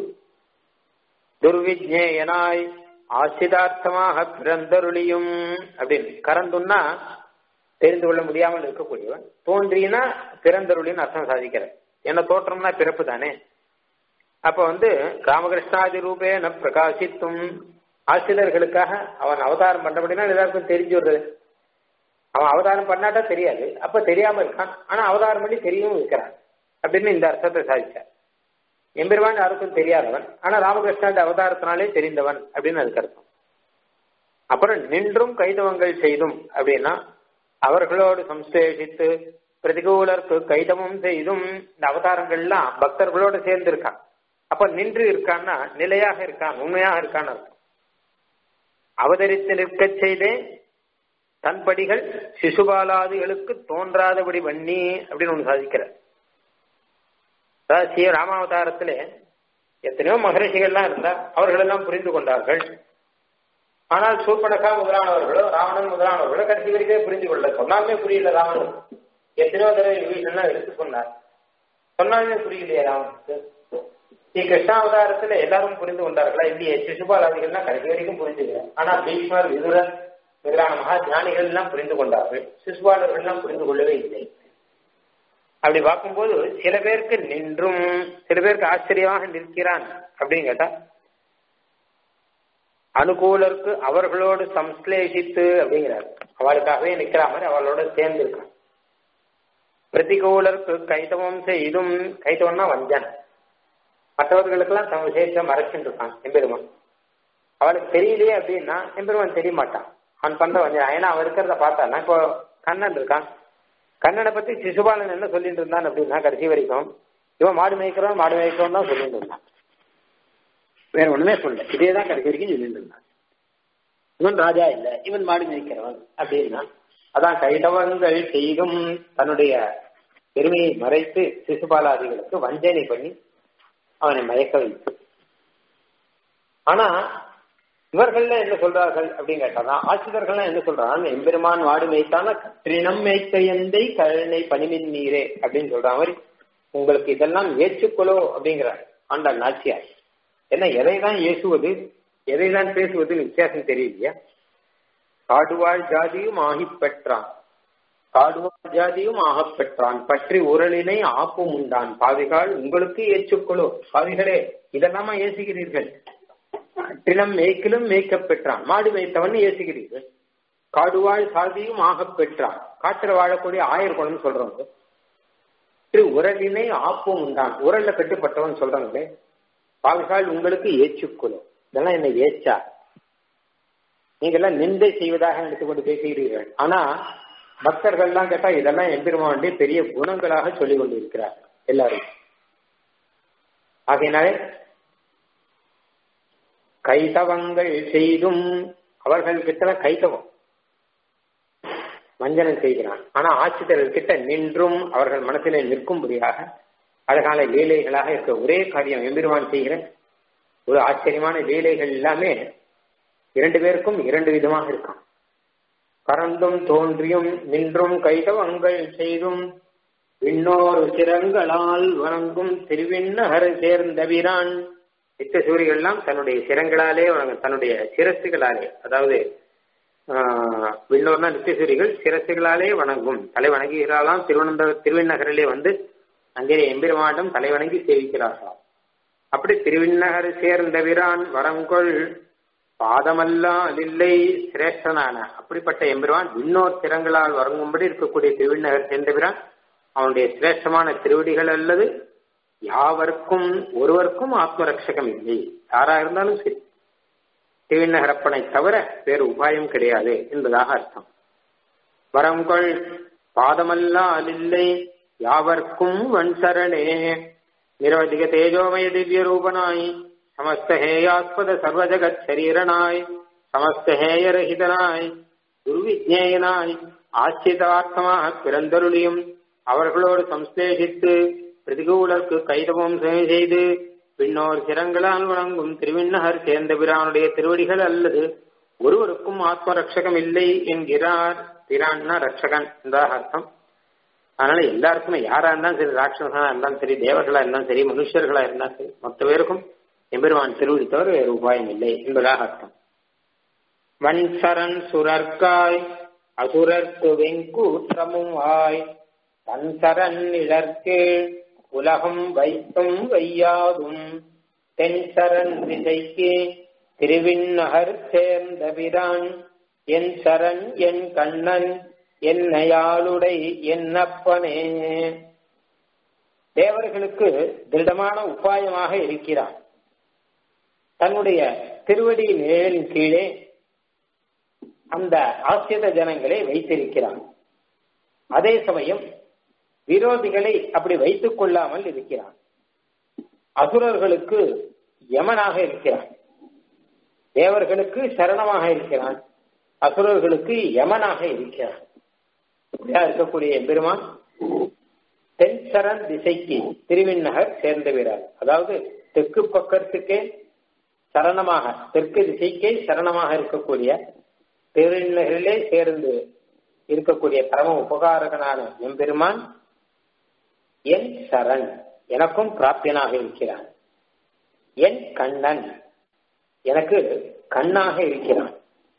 Speaker 2: துர்விஜேயனாய் ஆசிதார்த்தமாக பிறந்தருளியும் அப்படின்னு கறந்துன்னா தெரிந்து கொள்ள முடியாமல் இருக்கக்கூடியவன் தோன்றினா பிறந்தருளின்னு அர்த்தம் சாதிக்கிறார் என்ன தோற்றம்னா பிறப்பு தானே அப்ப வந்து ராமகிருஷ்ணாதி ரூபேன பிரகாசித்தும் ஆசிரியர்களுக்காக அவன் அவதாரம் பண்ணபடினா எல்லாருக்கும் தெரிஞ்சு வருது அவன் அவதாரம் பண்ணாட்டா தெரியாது அப்ப தெரியாம இருக்கான் ஆனா அவதாரம் பண்ணி தெரியவும் இருக்கிறான் அப்படின்னு இந்த அர்த்தத்தை சாதிச்சார் எம்பெருவான் யாருக்கும் தெரியாதவன் ஆனா ராமகிருஷ்ணாண்ட அவதாரத்தினாலே தெரிந்தவன் அப்படின்னு அதுக்கு அர்த்தம் அப்புறம் நின்றும் கைதவங்கள் செய்தும் அப்படின்னா அவர்களோடு சம்சேஷித்து பிரதிகூலருக்கு கைதமும் செய்தும் இந்த அவதாரங்கள்லாம் பக்தர்களோடு சேர்ந்து இருக்கான் அப்ப நின்று இருக்கான்னா நிலையாக இருக்கான் உண்மையாக இருக்கான்னு அர்த்தம் அவதரித்து நிற்கச் செய்தேன் தன் படிகள் சிசுபாலாதிகளுக்கு தோன்றாதபடி பண்ணி அப்படின்னு ஒன்று சாதிக்கிறார் அதாவது ஸ்ரீ ராமாவதாரத்திலே எத்தனையோ மகரிஷிகள்லாம் இருந்தா அவர்கள் எல்லாம் புரிந்து கொண்டார்கள் ஆனால் சூர்பனகா முதலானவர்களோ ராவணன் முதலானவர்களோ கடைசி வரைக்கும் புரிந்து கொள்ள சொன்னாலுமே புரியல ராவணன் எத்தனையோ தடவை விபீஷன் எடுத்து சொன்னார் சொன்னாலுமே புரியலையே ராமனுக்கு ஸ்ரீ கிருஷ்ணாவதாரத்துல எல்லாரும் புரிந்து கொண்டார்களா இல்லையே சிசுபாலாதிகள்லாம் கடைசி வரைக்கும் புரிஞ்சுக்கல ஆனா பீஷ்மர் விதுரன் முதலான மகா ஞானிகள் எல்லாம் புரிந்து கொண்டார்கள் சிசுபாலர்கள் எல்லாம் புரிந்து கொள்ளவே இல்லை அப்படி பார்க்கும்போது சில பேருக்கு நின்றும் சில பேருக்கு ஆச்சரியமாக நிற்கிறான் அப்படின்னு கேட்டா அனுகூலருக்கு அவர்களோடு சம்ஸ்லேஷித்து அப்படிங்கிறார் அவளுக்காகவே நிக்கிற மாதிரி அவளோட சேர்ந்து இருக்கான் பிரதிகூலருக்கு கைத்தவம் செய்தும் கைத்தவம்னா வஞ்சன் மற்றவர்களுக்கெல்லாம் தம் விசேஷத்தை மறைச்சுட்டு இருக்கான் எம்பெருமான் அவளுக்கு தெரியலையே அப்படின்னா எம்பெருமான் தெரிய மாட்டான் அவன் பண்ற வஞ்சன் ஏன்னா அவன் இருக்கிறத பார்த்தானா இப்போ கண்ணன் இருக்கான் கண்ணனை பத்தி சிசுபாலன் என்ன சொல்லிட்டு இருந்தான் அப்படின்னா கடைசி வரைக்கும் இவன் மாடு மேய்க்கிறோம் மாடு மேய்க்கிறோம் தான் சொல்லிட்டு இருந்தான் வேற ஒண்ணுமே சொல்லல இதே தான் கடைசி வரைக்கும் சொல்லிட்டு இருந்தான் இவன் ராஜா இல்ல இவன் மாடு மேய்க்கிறவன் அப்படின்னா அதான் கைதவங்கள் செய்தும் தன்னுடைய பெருமையை மறைத்து சிசுபாலாதிகளுக்கு வஞ்சனை பண்ணி அவனை மயக்க வைத்து ஆனா இவர்கள்ல என்ன சொல்றார்கள் அப்படின்னு கேட்டாதான் ஆசிரியர்கள்லாம் என்ன சொல்றாங்க எம்பெருமான் வாடு மேய்த்தான கற்றினம் மேய்த்த எந்தை கழனை பனிமின் நீரே அப்படின்னு சொல்ற மாதிரி உங்களுக்கு இதெல்லாம் ஏற்றுக்கொள்ளோ அப்படிங்கிறார் ஆண்டாள் நாச்சியார் என்ன எதை தான் ஏசுவது எதை தான் பேசுவது வித்தியாசம் தெரியலையா காடுவாழ் ஜாதியும் ஆகிப் பெற்றான் காடுவாழ் ஜாதியும் ஆகப் பெற்றான் பற்றி உரலினை ஆப்பும் உண்டான் பாவிகள் உங்களுக்கு ஏற்றுக்கொள்ளோ பாவிகளே இதெல்லாமா ஏசுகிறீர்கள் காற்றிலும் மேய்க்கிலும் மேய்க்கப் பெற்றான் மாடு மேய்த்தவன் ஏசுகிறீர்கள் காடுவாழ் சாதியும் ஆகப் பெற்றான் காற்றுல வாழக்கூடிய ஆயர் குணம் சொல்றவங்க திரு உரலினை ஆப்பும் உண்டான் உரல்ல கட்டுப்பட்டவன் சொல்றாங்களே பாவிகள் உங்களுக்கு ஏற்றுக்கொள்ளும் இதெல்லாம் என்ன ஏச்சா நீங்கெல்லாம் நிந்தை செய்வதாக நினைத்துக்கொண்டு பேசுகிறீர்கள் ஆனா பக்தர்கள்லாம் கேட்டா இதெல்லாம் எம்பெருமானுடைய பெரிய குணங்களாக சொல்லிக் கொண்டிருக்கிறார் எல்லாரும் ஆகையினாலே கைதவங்கள் செய்தும் அவர்கள் கிட்ட கைதவம் வஞ்சனம் செய்கிறான் ஆனா ஆட்சித்தர்கள் கிட்ட நின்றும் அவர்கள் மனசிலே நிற்கும்படியாக அழகான லீலைகளாக இருக்க ஒரே காரியம் எம்பெருமான் செய்கிற ஒரு ஆச்சரியமான லீலைகள் எல்லாமே இரண்டு பேருக்கும் இரண்டு விதமாக இருக்கான் பறந்தும் தோன்றியும் நின்றும் கைதவங்கள் செய்தும் விண்ணோர் சிரங்களால் வணங்கும் திருவிண்ணகர் சேர்ந்த வீரான் நித்த சூரியெல்லாம் தன்னுடைய சிரங்களாலே வணங்கும் தன்னுடைய சிரசுகளாலே அதாவது விண்ணோர்னா நித்தியசூரிகள் சிரசுகளாலே வணங்கும் தலை வணங்குகிறாளாம் திருவனந்த திருவிண்ணகரிலே வந்து அங்கே எம்பெருமாண்டம் தலை வணங்கி சேவிக்கிறார்களாம் அப்படி திருவிண்ணகர் சேர்ந்த வீரான் வரங்கொள் பாதமல்லாதில்லை சிரேஷ்டனான அப்படிப்பட்ட எம்பெருமான் விண்ணோர் திறங்களால் வரங்கும்படி இருக்கக்கூடிய திருவிண்ணகர் சேர்ந்தபிரான் அவனுடைய சிரேஷ்டமான திருவடிகள் அல்லது யாவருக்கும் ஒருவருக்கும் ஆத்மரட்சகம் இல்லை யாரா இருந்தாலும் சரி திருவிண்ணகரப்பனை தவிர வேறு உபாயம் கிடையாது என்பதாக அர்த்தம் வரங்கொள் பாதமல்லாதில்லை யாவர்க்கும் வன்சரணே நிரவதிக தேஜோமய திவ்ய ரூபனாய் சமஸ்த ஹேயாஸ்பத சர்வஜகத் சரீரனாய் சமஸ்த ஹேயரஹிதனாய் துர்விஜேயனாய் ஆச்சிதார்த்தமாக பிறந்தருளியும் அவர்களோடு சம்ஸ்லேஷித்து பிரதிகூலருக்கு கைதவம் செய்து பின்னோர் சிரங்களால் வழங்கும் திருவிண்ணகர் சேர்ந்த பிரானுடைய திருவடிகள் அல்லது ஒருவருக்கும் ஆத்ம ரட்சகம் இல்லை என்கிறார் பிரான்னா ரட்சகன் என்றாக அர்த்தம் அதனால எல்லாருக்குமே யாரா இருந்தாலும் சரி ராட்சசனா இருந்தாலும் சரி தேவர்களா இருந்தாலும் சரி மனுஷர்களா இருந்தாலும் சரி மொத்த பேருக்கும் எம்பெருமான் திருவடி தவிர வேறு உபாயம் இல்லை என்பதாக அர்த்தம் வன்சரன் சுரர்காய் அசுரர்க்கு வெங்கூற்றமும் ஆய் தன்சரன் இழற்கீழ் உலகம் வைத்தும் வையாதும் தென்சரன் விசைக்கு திருவிண்ணகர் சேர்ந்த பிரான் என் சரண் என் கண்ணன் என்னையாளுடை என்னப்பனே தேவர்களுக்கு திருடமான உபாயமாக இருக்கிறான் தன்னுடைய திருவடி நிழலின் கீழே அந்த ஆசிரித ஜனங்களை வைத்திருக்கிறான் அதே சமயம் விரோதிகளை அப்படி வைத்துக் கொள்ளாமல் இருக்கிறான் அசுரர்களுக்கு யமனாக இருக்கிறான் தேவர்களுக்கு சரணமாக இருக்கிறான் அசுரர்களுக்கு யமனாக இருக்கிறான் இருக்கக்கூடிய எம்பெருமான் தென் சரண் திசைக்கு திருவிண்ணகர் சேர்ந்து விடார் அதாவது தெற்கு பக்கத்துக்கே சரணமாக தெற்கு திசைக்கே சரணமாக இருக்கக்கூடிய திருநகரிலே சேர்ந்து இருக்கக்கூடிய பரம உபகாரகனான எம்பெருமான் என் சரண் எனக்கும் பிராப்தியனாக இருக்கிறான் என் கண்ணன் எனக்கு கண்ணாக இருக்கிறான்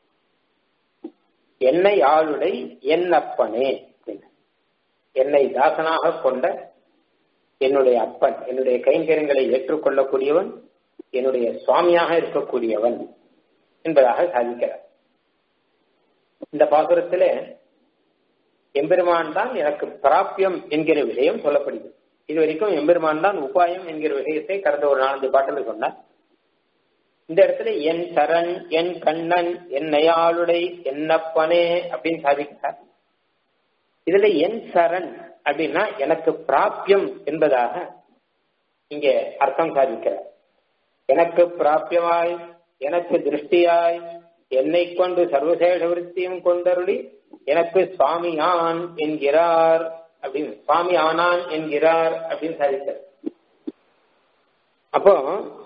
Speaker 2: என்னை ஆளுடை என் அப்பனே என்னை தாசனாக கொண்ட என்னுடைய அப்பன் என்னுடைய கைங்கரியங்களை ஏற்றுக்கொள்ளக்கூடியவன் என்னுடைய சுவாமியாக இருக்கக்கூடியவன் என்பதாக சாதிக்கிறார் இந்த பாசுரத்துல எம்பெருமான் தான் எனக்கு பிராப்பியம் என்கிற விஷயம் சொல்லப்படுகிறது இது வரைக்கும் எம்பெருமான் தான் உபாயம் என்கிற விஷயத்தை கடந்த ஒரு நாலஞ்சு பாட்டில் சொன்னார் இந்த இடத்துல என் சரண் என் கண்ணன் என் நயாளுடை என்னப்பனே அப்படின்னு சாதிக்கிறார் இதுல என் சரண் அப்படின்னா எனக்கு பிராப்பியம் என்பதாக இங்க அர்த்தம் சாதிக்கிறார் எனக்கு பிராப்பியமாய் எனக்கு திருஷ்டியாய் என்னை கொண்டு சர்வசேஷ விருத்தியும் கொண்டருளி எனக்கு சுவாமி ஆன் என்கிறார் அப்படின்னு சுவாமி ஆனான் என்கிறார் அப்படின்னு சாதிக்கிறார் அப்போ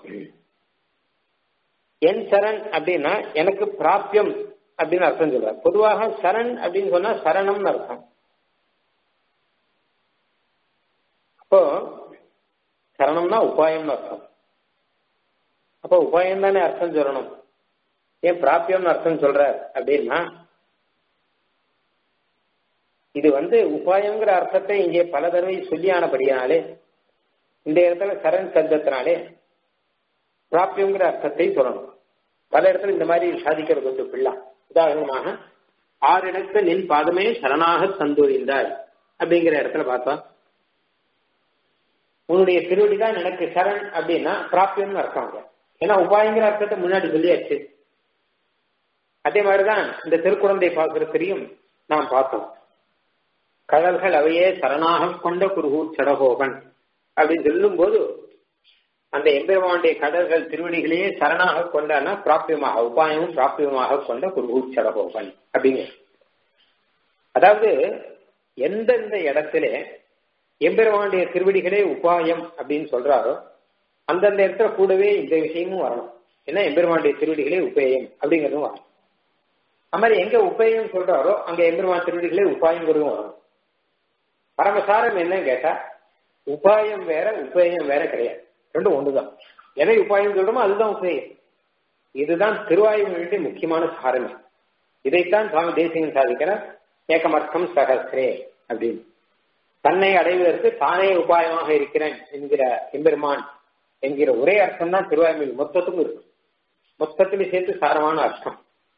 Speaker 2: என் சரண் அப்படின்னா எனக்கு பிராப்பியம் அப்படின்னு அர்த்தம் சொல்றார் பொதுவாக சரண் அப்படின்னு சொன்னா சரணம்னு அர்த்தம் அப்போ சரணம்னா உபாயம்னு அர்த்தம் அப்போ உபாயம் தானே அர்த்தம் சொல்லணும் ஏன் பிராப்பியம்னு அர்த்தம் சொல்ற அப்படின்னா இது வந்து உபாயங்கிற அர்த்தத்தை இங்கே பல தடவை சொல்லியானபடியானாலே இந்த இடத்துல சரண் சப்தத்தினாலே பிராப்பியங்கிற அர்த்தத்தை சொல்லணும் பல இடத்துல இந்த மாதிரி சாதிக்கிறது உண்டு பிள்ளை உதாரணமாக ஆறு இடத்துல நின் பாதமே சரணாக தந்துரிந்தாய் அப்படிங்கிற இடத்துல பார்த்தோம் உன்னுடைய திருவடி தான் எனக்கு சரண் அப்படின்னா பிராப்பியம்னு அர்த்தம் ஏன்னா உபாயங்கிற அர்த்தத்தை முன்னாடி சொல்லியாச்சு அதே மாதிரிதான் இந்த திருக்குழந்தை பாசுரத்திலையும் நாம் பார்த்தோம் கடல்கள் அவையே சரணாக கொண்ட குருகூர் சடகோகன் அப்படின்னு சொல்லும் போது அந்த எம்பெருமானுடைய கடல்கள் திருவடிகளையே சரணாக கொண்டானா பிராப்பியமாக உபாயமும் பிராப்பியமாக கொண்ட குருகூர் சடகோகன் அப்படிங்க அதாவது எந்தெந்த இடத்துல எம்பெருமானுடைய திருவடிகளே உபாயம் அப்படின்னு சொல்றாரோ அந்தந்த இடத்துல கூடவே இந்த விஷயமும் வரணும் ஏன்னா எம்பெருமானுடைய திருவடிகளே உபேயம் அப்படிங்கிறதும் வரணும் அது மாதிரி எங்க உபயம் சொல்றாரோ அங்க எம்பெருமான் திருவடிகளே உபாயங்கிறதும் வரணும் பரமசாரம் என்னன்னு கேட்டா உபாயம் வேற உபயம் வேற கிடையாது ரெண்டும் ஒண்ணுதான் எதை உபாயம் சொல்றோமோ அதுதான் உபயம் இதுதான் திருவாயுமொழியுடைய முக்கியமான சாரமே இதைத்தான் சுவாமி தேசிகன் சாதிக்கிறார் ஏகமர்த்தம் சகசிரே அப்படின்னு தன்னை அடைவதற்கு தானே உபாயமாக இருக்கிறேன் என்கிற எம்பெருமான் என்கிற ஒரே அர்த்தம் தான் திருவாய்மொழி மொத்தத்துக்கும் இருக்கு மொத்தத்திலும் சேர்த்து சாரமான அர்த்தம்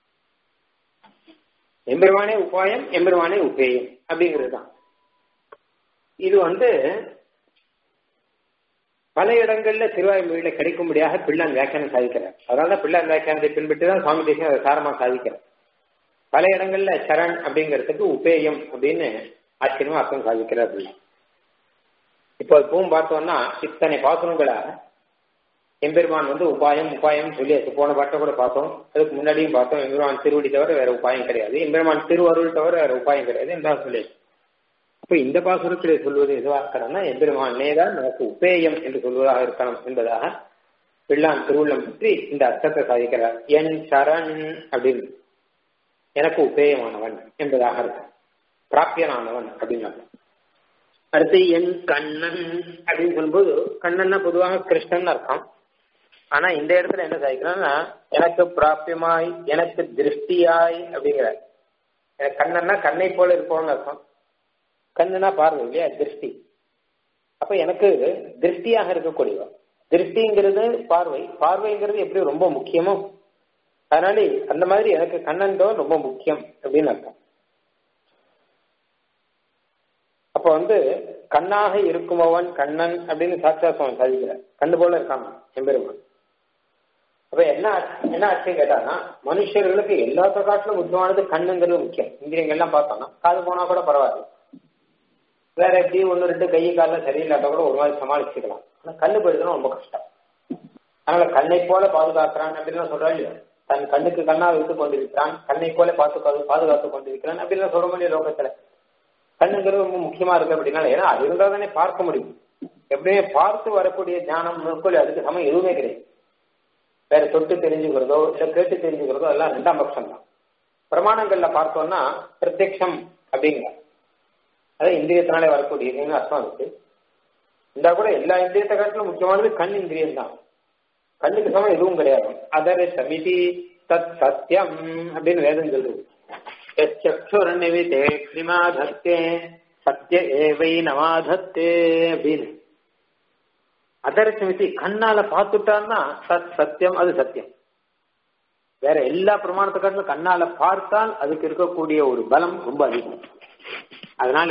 Speaker 2: எம்பெருமானே உபாயம் எம்பெருமானே உபேயம் அப்படிங்கிறது தான் இது வந்து பல இடங்கள்ல திருவாய்மொழியில கிடைக்கும்படியாக பிள்ளான் வியாக்கியானம் சாதிக்கிறார் அதனால பிள்ளான் வியாக்கியானத்தை பின்பற்றி தான் சுவாமி தேசியம் அதை சாரமா சாதிக்கிறார் பல இடங்கள்ல சரண் அப்படிங்கிறதுக்கு உபேயம் அப்படின்னு ஆச்சரியமா அர்த்தம் சாதிக்கிறார் பிள்ளை இப்போ இப்பவும் பார்த்தோம்னா இத்தனை பாசனங்களாக எம்பெருமான் வந்து உபாயம் உபாயம் சொல்லியாச்சு போன பாட்டை கூட பார்த்தோம் அதுக்கு முன்னாடியும் பார்த்தோம் எம்பெருமான் திருவடி தவிர வேற உபாயம் கிடையாது எம்பெருமான் திருவருள் தவிர வேற உபாயம் கிடையாது என்றால் சொல்லியாச்சு அப்ப இந்த பாசுரத்திலே சொல்வது எதுவாக இருக்கணும்னா எம்பெருமானே தான் நமக்கு உபேயம் என்று சொல்வதாக இருக்கணும் என்பதாக பிள்ளான் திருவுள்ளம் பற்றி இந்த அர்த்தத்தை சாதிக்கிறார் என் சரண் அப்படின்னு எனக்கு உபேயமானவன் என்பதாக இருக்கும் பிராப்பியனானவன் அப்படின்னு அடுத்து என் கண்ணன் அப்படின்னு சொல்லும்போது கண்ணன்னா பொதுவாக கிருஷ்ணன் அர்த்தம் ஆனா இந்த இடத்துல என்ன சாதிக்கிறோம்னா எனக்கு பிராப்பியமாய் எனக்கு திருஷ்டியாய் அப்படிங்கிற கண்ணன்னா கண்ணை போல இருப்போம்னு அர்த்தம் கண்ணுனா பார்வை இல்லையா திருஷ்டி அப்ப எனக்கு திருஷ்டியாக இருக்கக்கூடியவன் திருஷ்டிங்கிறது பார்வை பார்வைங்கிறது எப்படி ரொம்ப முக்கியமோ அதனால அந்த மாதிரி எனக்கு கண்ணன் தான் ரொம்ப முக்கியம் அப்படின்னு அர்த்தம் அப்ப வந்து கண்ணாக இருக்குமவன் கண்ணன் அப்படின்னு சாட்சாத்தம் சாதிக்கிறார் கண்ணு போல இருக்காங்க எம்பெருமான் அப்ப என்ன என்ன ஆச்சு கேட்டானா மனுஷர்களுக்கு எல்லாத்த காட்டிலும் முக்கியமானது கண்ணுங்கிறது முக்கியம் இந்திரியங்கள்லாம் பார்த்தோம்னா காது போனா கூட பரவாயில்ல வேற எப்படி ஒன்று ரெண்டு கை காலில் சரியில்லாட்ட கூட ஒரு மாதிரி சமாளிச்சுக்கலாம் ஆனா கண்ணு போயிடுதுன்னா ரொம்ப கஷ்டம் அதனால கண்ணை போல பாதுகாக்கிறான் அப்படின்னு சொல்றான் இல்லையா தன் கண்ணுக்கு கண்ணா வைத்து கொண்டிருக்கிறான் கண்ணை போல பார்த்து பாதுகாத்து கொண்டிருக்கிறான் அப்படின்னு சொல்ல முடியும் லோகத்துல கண்ணுங்கிறது ரொம்ப முக்கியமா இருக்கு அப்படின்னா ஏன்னா அது இருந்தால் தானே பார்க்க முடியும் எப்படியே பார்த்து வரக்கூடிய ஞானம் நுட்கொள் அதுக்கு சமயம் எதுவுமே கிடையாது வேற தொட்டு தெரிஞ்சுக்கிறதோ இல்ல கேட்டு தெரிஞ்சுக்கிறதோ எல்லாம் ரெண்டாம் பட்சம் தான் பிரமாணங்கள்ல பார்த்தோம்னா பிரத்யக்ஷம் அப்படிங்கிற அது இந்திரியத்தினாலே வரக்கூடியதுன்னு அர்த்தம் இருக்கு இந்த கூட எல்லா இந்திரியத்தை காட்டிலும் முக்கியமானது கண் இந்திரியம் தான் கண்ணுக்கு சமம் எதுவும் கிடையாது அதர சமிதி தத் சத்தியம் அப்படின்னு வேதம் சொல்றது சக்ஷுரநிமிதே சத்திய ஏவை நமாதத்தே அப்படின்னு அதர சமிதி கண்ணால பார்த்துட்டான்னா சத் சத்தியம் அது சத்தியம் வேற எல்லா பிரமாணத்தை காட்டிலும் கண்ணால பார்த்தால் அதுக்கு இருக்கக்கூடிய ஒரு பலம் ரொம்ப அதிகம் அதனால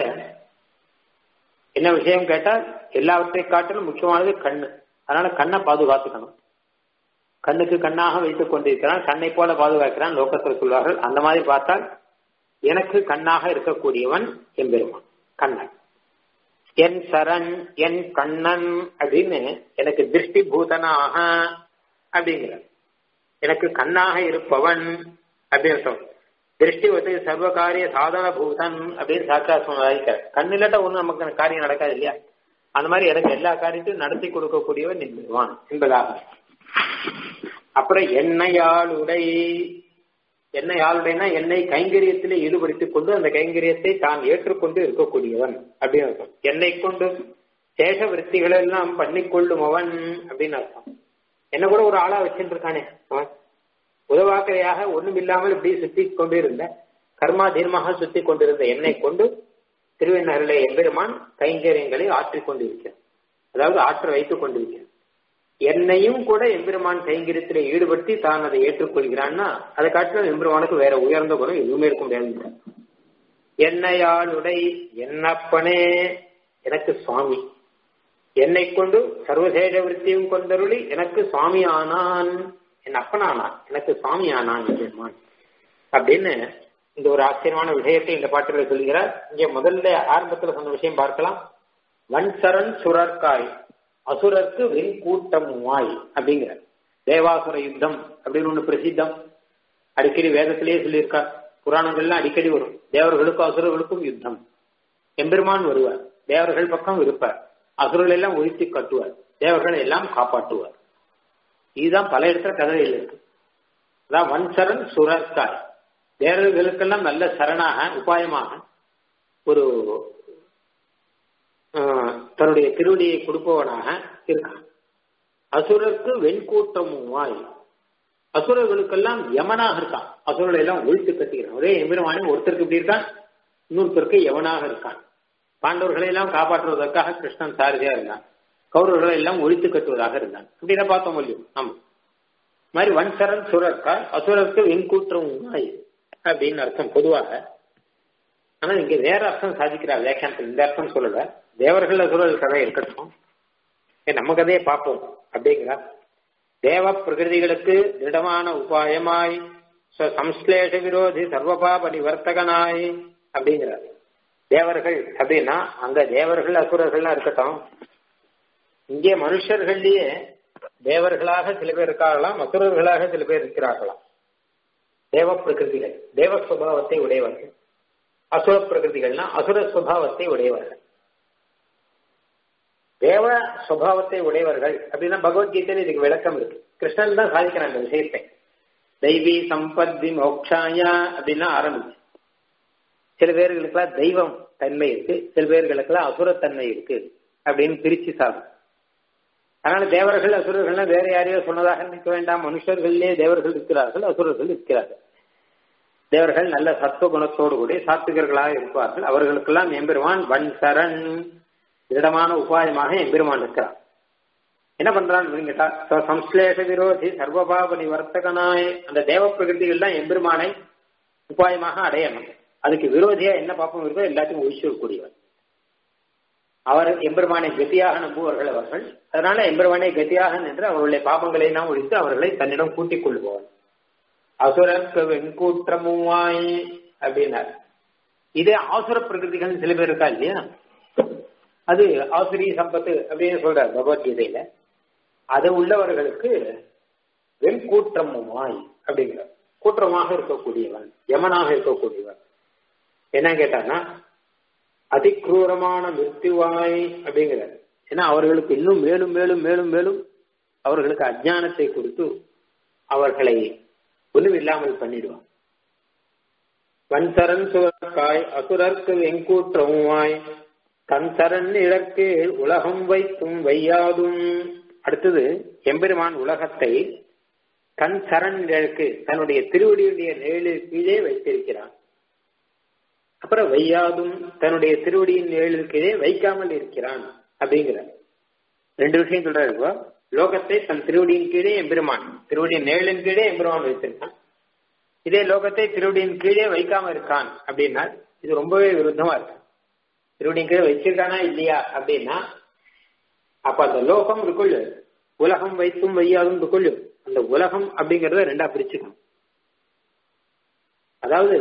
Speaker 2: என்ன விஷயம் கேட்டால் எல்லாவற்றை காட்டிலும் முக்கியமானது கண்ணு அதனால கண்ணை பாதுகாத்துக்கணும் கண்ணுக்கு கண்ணாக வைத்துக் கொண்டிருக்கிறான் கண்ணை போல பாதுகாக்கிறான் லோகத்தில் சொல்வார்கள் அந்த மாதிரி பார்த்தால் எனக்கு கண்ணாக இருக்கக்கூடியவன் எம்பெருமான் கண்ணன் என் சரண் என் கண்ணன் அப்படின்னு எனக்கு திருஷ்டி பூதனாக அப்படிங்கிற எனக்கு கண்ணாக இருப்பவன் அப்படின்னு சொல்றோம் திருஷ்டி வந்து சர்வகாரிய சாதன பூதன் அப்படின்னு சாட்சா சொன்னார் கண் இல்லாட்ட ஒண்ணும் நமக்கு காரியம் நடக்காது இல்லையா அந்த மாதிரி எனக்கு எல்லா காரியத்தையும் நடத்தி கொடுக்கக்கூடியவன் என்பதுவான் என்பதாக அப்புறம் எண்ணெயாளுடை எண்ணெயாளுடைனா என்னை கைங்கரியத்திலே ஈடுபடுத்திக் கொண்டு அந்த கைங்கரியத்தை தான் ஏற்றுக்கொண்டு இருக்கக்கூடியவன் அப்படின்னு அர்த்தம் என்னை கொண்டு சேஷ விற்த்திகள் எல்லாம் பண்ணிக்கொள்ளுமவன் அப்படின்னு அர்த்தம் என்ன கூட ஒரு ஆளா வச்சுட்டு இருக்கானே அவன் உதவாக்கையாக ஒண்ணும் இல்லாமல் இப்படி சுத்தி கொண்டு இருந்த கர்மா தீர்மாக சுத்தி கொண்டிருந்த என்னை கொண்டு திருவண்ணரிலே எம்பெருமான் கைங்கரியங்களை ஆற்றிக் கொண்டிருக்கிறார் அதாவது ஆற்ற வைத்துக் கொண்டிருக்கிறார் என்னையும் கூட எம்பெருமான் கைங்கரியத்திலே ஈடுபடுத்தி தான் அதை ஏற்றுக்கொள்கிறான்னா அதை காட்டிலும் எம்பெருமானுக்கு வேற உயர்ந்த குணம் எதுவுமே இருக்க முடியாது என்னையாளுடை என்னப்பனே எனக்கு சுவாமி என்னை கொண்டு சர்வசேஷ விருத்தியும் கொண்டருளி எனக்கு சுவாமி ஆனான் என் அப்பனானான் எனக்கு சுவாமி ஆனான் எம்பெருமான் அப்படின்னு இந்த ஒரு ஆச்சரியமான விஷயத்தை இந்த பாட்டில் சொல்கிறார் இங்க முதல்ல ஆரம்பத்தில் சொன்ன விஷயம் பார்க்கலாம் வன்சரன் சுரர்காய் அசுரர்க்கு வெண்கூட்டம் வாய் அப்படிங்கிற தேவாசுர யுத்தம் அப்படின்னு ஒண்ணு பிரசித்தம் அடிக்கடி வேதத்திலேயே சொல்லியிருக்கார் புராணங்கள்லாம் அடிக்கடி வரும் தேவர்களுக்கும் அசுரர்களுக்கும் யுத்தம் எம்பெருமான் வருவார் தேவர்கள் பக்கம் இருப்பார் அசுரர்கள் எல்லாம் ஒழித்து கட்டுவார் தேவர்கள் எல்லாம் காப்பாற்றுவார் இதுதான் பல இடத்துல கதையில் இருக்கு அதான் வன்சரன் சுரர்காய் தேவர்களுக்கெல்லாம் நல்ல சரணாக உபாயமாக ஒரு தன்னுடைய திருவடியை கொடுப்பவனாக இருக்கான் அசுரருக்கு வெண்கூட்டமும் வாய் அசுரர்களுக்கெல்லாம் யமனாக இருக்கான் அசுரர்களை எல்லாம் ஒழித்து கட்டுகிறான் ஒரே எம்பெருமானே ஒருத்தருக்கு இப்படி இருக்கான் இன்னொருத்தருக்கு யவனாக இருக்கான் பாண்டவர்களை எல்லாம் காப்பாற்றுவதற்காக கிருஷ்ணன் சாரதியா இருந்தான் கௌரவர்களை எல்லாம் ஒழித்து கட்டுவதாக இருந்தான் இப்படிதான் பார்த்தோம் முடியும் ஆமா மாதிரி வன்சரன் சுரர்காய் அசுரருக்கு வெண்கூற்றம் வாய் அப்படின்னு அர்த்தம் பொதுவாக ஆனா இங்க வேற அர்த்தம் சாதிக்கிறார் வியாக்கியானத்தில் இந்த அர்த்தம் சொல்லல தேவர்கள் அசுரர்கள் கதை இருக்கட்டும் நம்ம கதையை பார்ப்போம் அப்படிங்கிறார் தேவ பிரகிருதிகளுக்கு திடமான உபாயமாய் சம்ஸ்லேஷ விரோதி சர்வபாப நிவர்த்தகனாய் அப்படிங்கிறார் தேவர்கள் அப்படின்னா அங்க தேவர்கள் அசுரர்கள்லாம் இருக்கட்டும் இங்கே மனுஷர்கள்லயே தேவர்களாக சில பேர் இருக்கார்களாம் அசுரர்களாக சில பேர் இருக்கிறார்களாம் தேவ பிரகிருதிகள் தேவ சுபாவத்தை உடையவர்கள் அசுர பிரகிருதிகள்னா அசுர சுபாவத்தை உடையவர்கள் தேவ சுபாவத்தை உடையவர்கள் அப்படின்னா பகவத்கீதையில இதுக்கு விளக்கம் இருக்கு கிருஷ்ணன் தான் சாதிக்கிறான் அந்த விஷயத்தை தெய்வீ சம்பத்தி மோக்ஷாயா அப்படின்னா ஆரம்பிச்சு சில பேர்களுக்கெல்லாம் தெய்வம் தன்மை இருக்கு சில பேர்களுக்கெல்லாம் அசுரத்தன்மை இருக்கு அப்படின்னு பிரிச்சு சாகும் அதனால தேவர்கள் அசுரர்கள்லாம் வேற யாரையோ சொன்னதாக நிற்க வேண்டாம் மனுஷர்களே தேவர்கள் இருக்கிறார்கள் அசுரர்கள் இருக்கிறார்கள் தேவர்கள் நல்ல சத்துவ குணத்தோடு கூட சாத்விகர்களாக இருப்பார்கள் அவர்களுக்கெல்லாம் எம்பெருமான் வன் சரண் திடமான உபாயமாக எம்பெருமான் இருக்கிறார் என்ன பண்றான் அப்படின்னு கேட்டா சம்ஸ்லேஷ விரோதி சர்வபாப நிவர்த்தகனாய் அந்த தேவ பிரகிருதிகள்லாம் எம்பெருமானை உபாயமாக அடையணும் அதுக்கு விரோதியா என்ன பாப்பம் இருக்கோ எல்லாத்தையும் ஒழிச்சிடக்கூடியவர் அவர் எம்பெருமானை கத்தியாக நம்புவார்கள் அவர்கள் அதனால எம்பெருமானை கத்தியாக நின்று அவர்களுடைய பாபங்களை எல்லாம் ஒழித்து அவர்களை தன்னிடம் கூட்டிக் கொள்பவர் அசுரக்கு வெண்கூற்றமுவாய் அப்படின்னார் இதே ஆசுர பிரகிருதிகள் சில பேர் இருக்கா இல்லையா அது ஆசுரி சம்பத்து அப்படின்னு சொல்றார் பகவத்கீதையில அது உள்ளவர்களுக்கு வெண்கூற்றமுமாய் அப்படிங்கிறார் கூற்றமாக இருக்கக்கூடியவன் யமனாக இருக்கக்கூடியவன் என்ன கேட்டான்னா அதிக்ரூரமான மிருத்துவாய் அப்படிங்கிறார் ஏன்னா அவர்களுக்கு இன்னும் மேலும் மேலும் மேலும் மேலும் அவர்களுக்கு அஜானத்தை கொடுத்து அவர்களை ஒன்றும் இல்லாமல் பண்ணிடுவான் வன்சரன் சுவர்காய் அசுரர்க்கு வெங்கூற்றமுமாய் தன் சரண் இழற்கு உலகம் வைத்தும் வையாதும் அடுத்தது எம்பெருமான் உலகத்தை தன் சரண் இழக்கு தன்னுடைய திருவடியுடைய நேழு கீழே வைத்திருக்கிறான் அப்புறம் வையாதும் தன்னுடைய திருவடியின் நிழலு கீழே வைக்காமல் இருக்கிறான் அப்படிங்கிறார் ரெண்டு விஷயம் சொல்றாரு இப்போ லோகத்தை தன் திருவடியின் கீழே எம்பெருமான் திருவடியின் நிழலின் கீழே எம்பெருமான் வைத்திருக்கான் இதே லோகத்தை திருவடியின் கீழே வைக்காம இருக்கான் அப்படின்னா இது ரொம்பவே விருத்தமா இருக்கு திருவடியின் கீழே வச்சிருக்கானா இல்லையா அப்படின்னா அப்ப அந்த லோகம் இருக்குள்ளு உலகம் வைத்தும் வையாதும் இருக்குள்ளு அந்த உலகம் அப்படிங்கறத ரெண்டா பிரிச்சுக்கணும் அதாவது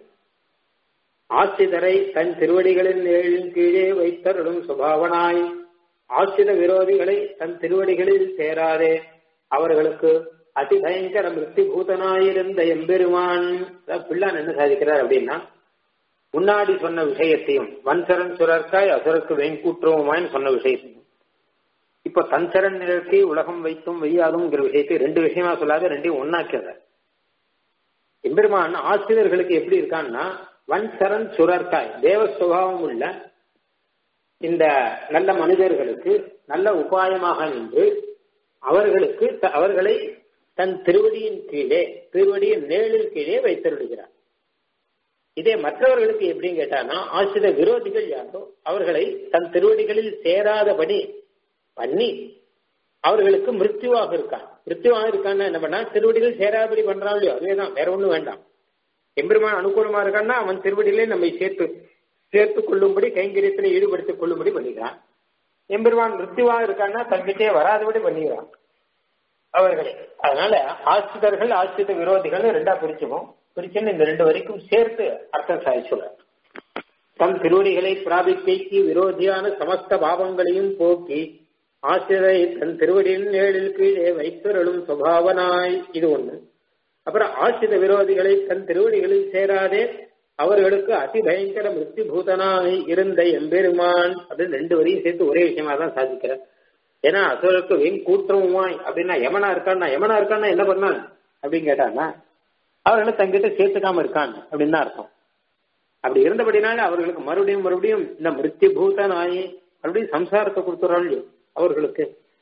Speaker 2: ஆசிதரை தன் திருவடிகளின் நிழலின் கீழே வைத்தருளும் சுபாவனாய் ஆசித விரோதிகளை தன் திருவடிகளில் சேராதே அவர்களுக்கு அதிபயங்கர மிருத்தி பூதனாயிருந்த எம்பெருமான் பிள்ளான் என்ன சாதிக்கிறார் அப்படின்னா முன்னாடி சொன்ன விஷயத்தையும் வன்சரன் சுரர்க்காய் அசுரக்கு வெங்கூற்றுவோமான்னு சொன்ன விஷயத்தையும் இப்ப தன்சரன் நிலத்தை உலகம் வைத்தும் வையாதுங்கிற விஷயத்தை ரெண்டு விஷயமா சொல்லாத ரெண்டையும் ஒன்னாக்கிறார் எம்பெருமான் ஆசிரியர்களுக்கு எப்படி இருக்கான்னா வன்சரன் சுரர்காய் தேவ சுபாவம் உள்ள இந்த நல்ல மனிதர்களுக்கு நல்ல உபாயமாக நின்று அவர்களுக்கு அவர்களை தன் திருவடியின் கீழே திருவடியின் நேழில் கீழே வைத்திருக்கிறார் இதே மற்றவர்களுக்கு எப்படின்னு கேட்டானா ஆசிர விரோதிகள் யாரோ அவர்களை தன் திருவடிகளில் சேராதபடி பண்ணி அவர்களுக்கு மிருத்யுவாக இருக்கான் மிருத்யுவாக இருக்கான்னு என்ன பண்ணா திருவடிகள் சேராதபடி பண்றான் இல்லையோ அதேதான் வேற ஒண்ணும் வேண்டாம் எம்பெருமான் அனுகூலமா இருக்கான்னா அவன் திருவடியிலே நம்மை சேர்த்து சேர்த்து கொள்ளும்படி கைங்கரியத்தில் ஈடுபடுத்திக் கொள்ளும்படி பண்ணிக்கிறான் எம்பெருமான் மிருத்யுவா இருக்கான்னா தங்கிட்டே வராதபடி பண்ணிக்கிறான் அவர்களை அதனால ஆசிரியர்கள் ஆசிரித்த விரோதிகள் ரெண்டா பிரிச்சுவோம் பிரிச்சுன்னு இந்த ரெண்டு வரைக்கும் சேர்த்து அர்த்தம் சாதிச்சுள்ள தம் திருவடிகளை பிராபிக்கைக்கு விரோதியான சமஸ்த பாவங்களையும் போக்கி ஆசிரியரை தன் திருவடியின் ஏழில் கீழே வைத்தருளும் சுபாவனாய் இது ஒண்ணு அப்புறம் ஆசிரித விரோதிகளை தன் திருவடிகளில் சேராதே அவர்களுக்கு அதிபயங்கர மிருத்தி பூதனாய் இருந்த எம்பெருமான் அப்படின்னு ரெண்டு வரையும் சேர்த்து ஒரே விஷயமா தான் சாதிக்கிறார் ஏன்னா அசுரருக்கு வெண் கூற்றமுமாய் அப்படின்னா யமனா இருக்கான்னா யமனா இருக்கான்னா என்ன பண்ணான் அப்படின்னு கேட்டான்னா அவர்களை தங்கிட்ட சேர்த்துக்காம இருக்கான் அப்படின்னு தான் அர்த்தம் அப்படி இருந்தபடினால அவர்களுக்கு மறுபடியும் மறுபடியும் இந்த மிருத்தி பூதனாய் மறுபடியும் சம்சாரத்தை கொடுத்துறாள் அவர்களுக்கு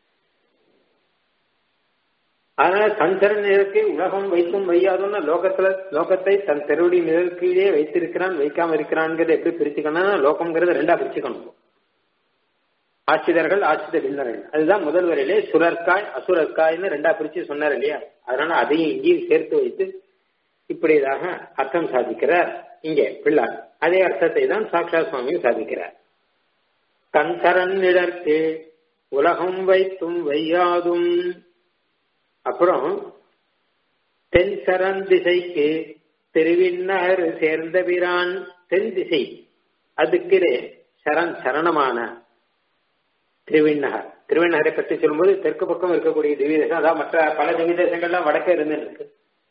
Speaker 2: அதனால சஞ்சரன் நிழற்கு உலகம் வைத்தும் வையாதுன்னு லோகத்துல லோகத்தை தன் தெருவடி நிழல் கீழே வைத்திருக்கிறான் வைக்காம இருக்கிறான்ங்கிறத எப்படி பிரிச்சுக்கணும் லோகம்ங்கிறத ரெண்டா பிரிச்சுக்கணும் ஆசிரியர்கள் ஆசிரிய பின்னர்கள் அதுதான் முதல் வரையிலே சுரர்காய் அசுரர்காய்னு ரெண்டா பிரிச்சு சொன்னார் இல்லையா அதனால அதையும் இங்கேயும் சேர்த்து வைத்து இப்படிதாக அர்த்தம் சாதிக்கிறார் இங்கே பிள்ளார் அதே அர்த்தத்தை தான் சாக்ஷா சுவாமியும் சாதிக்கிறார் தன் சரண் நிழற்கு உலகம் வைத்தும் வையாதும் அப்புறம் தென் சரண் திசைக்கு திருவிண்ணர் சேர்ந்த பிரான் தென் திசை அதுக்கு சரண் சரணமான திருவிண்ணகர் திருவிண்ணகரை பற்றி சொல்லும்போது தெற்கு பக்கம் இருக்கக்கூடிய திவ்ய தேசம் அதாவது மற்ற பல திவ்ய தேசங்கள்லாம் வடக்கே இருந்து இருக்கு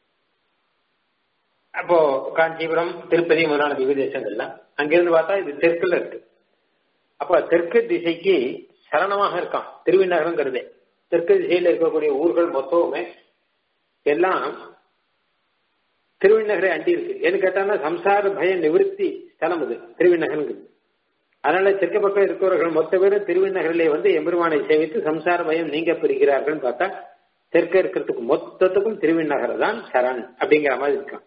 Speaker 2: அப்போ காஞ்சிபுரம் திருப்பதி முதலான திவ்ய தேசங்கள்லாம் அங்கிருந்து பார்த்தா இது தெற்குல இருக்கு அப்ப தெற்கு திசைக்கு சரணமாக இருக்கான் திருவிண்ணகரங்கிறதே தெற்கு திசையில் இருக்கக்கூடிய ஊர்கள் மொத்தமுமே எல்லாம் திருவிண்ணகரை அண்டி இருக்கு ஏன்னு கேட்டாங்கன்னா சம்சார பய நிவர்த்தி ஸ்தலம் இது திருவிண்ணகருங்கிறது அதனால தெற்கு பக்கம் இருக்கிறவர்கள் மொத்த பேரும் திருவிண்ணகரிலே வந்து எம்பெருமானை சேவித்து சம்சார பயம் நீங்க பெறுகிறார்கள் பார்த்தா தெற்க இருக்கிறதுக்கு மொத்தத்துக்கும் திருவிண்ணகர் தான் சரண் அப்படிங்கிற மாதிரி இருக்கான்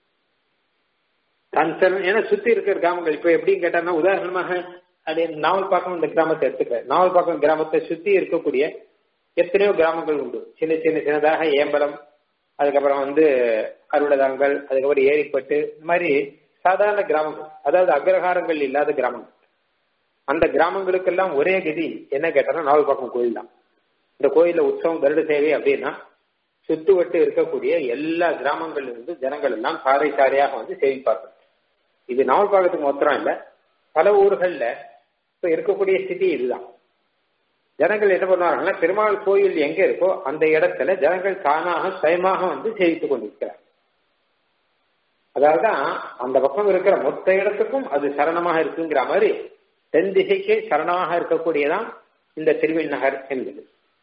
Speaker 2: தன் சரண் ஏன்னா சுத்தி இருக்கிற கிராமங்கள் இப்ப எப்படின்னு கேட்டாங்கன்னா உதாரணமாக அது நாவல்பாக்கம் இந்த கிராமத்தை எடுத்துக்கிறேன் நாவல்பாக்கம் கிராமத்தை சுத்தி இருக்கக்கூடிய எத்தனையோ கிராமங்கள் உண்டு சின்ன சின்ன சின்னதாக ஏம்பலம் அதுக்கப்புறம் வந்து அருளதாங்கல் அதுக்கப்புறம் ஏரிப்பட்டு இந்த மாதிரி சாதாரண கிராமங்கள் அதாவது அக்ரஹாரங்கள் இல்லாத கிராமங்கள் அந்த கிராமங்களுக்கெல்லாம் ஒரே கதி என்ன கேட்டாலும் நாவல்பாக்கம் கோயில் தான் இந்த கோயில்ல உற்சவம் கருட சேவை அப்படின்னா சுத்துவட்டு இருக்கக்கூடிய எல்லா கிராமங்கள்ல இருந்து ஜனங்கள் எல்லாம் சாரை சாரையாக வந்து சேவிப்பார்கள் இது நாவல்பாக்கத்துக்கு மொத்தம் இல்ல பல ஊர்கள்ல இப்ப இருக்கக்கூடிய ஸ்திதி இதுதான் ஜனங்கள் என்ன பண்ணுவாங்கன்னா பெருமாள் கோயில் எங்க இருக்கோ அந்த இடத்துல ஜனங்கள் தானாக சுயமாக வந்து சேவித்துக் கொண்டிருக்கிறார் அதாவதுதான் அந்த பக்கம் இருக்கிற மொத்த இடத்துக்கும் அது சரணமாக இருக்குங்கிற மாதிரி தென் திசைக்கு சரணமாக இருக்கக்கூடியதான் இந்த திருவிண்ணகர் என்பது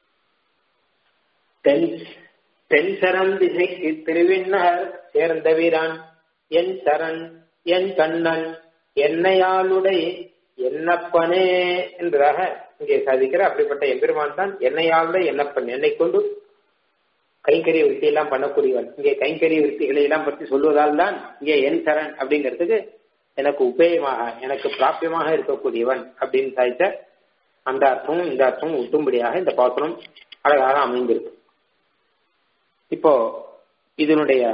Speaker 2: தென் தென் சரண் திசைக்கு திருவிண்ணகர் சேர்ந்த வீரான் என் சரண் என் கண்ணன் என்னையாளுடை என்னப்பனே என்பதாக இங்கே சாதிக்கிற அப்படிப்பட்ட எம்பெருமான் தான் என்னையாள என்னப்பன் என்னை கொண்டு கைங்கரிய விருத்தி எல்லாம் பண்ணக்கூடியவன் இங்கே கைங்கரிய விருத்திகளை எல்லாம் பற்றி சொல்வதால் தான் இங்கே என் சரண் அப்படிங்கிறதுக்கு எனக்கு உபேயமாக எனக்கு பிராபியமாக இருக்கக்கூடியவன் அப்படின்னு சாய்த்த அந்த அர்த்தமும் இந்த அர்த்தமும் ஒட்டும்படியாக இந்த பாத்திரம் அழகாக அமைந்திருக்கு இப்போ இதனுடைய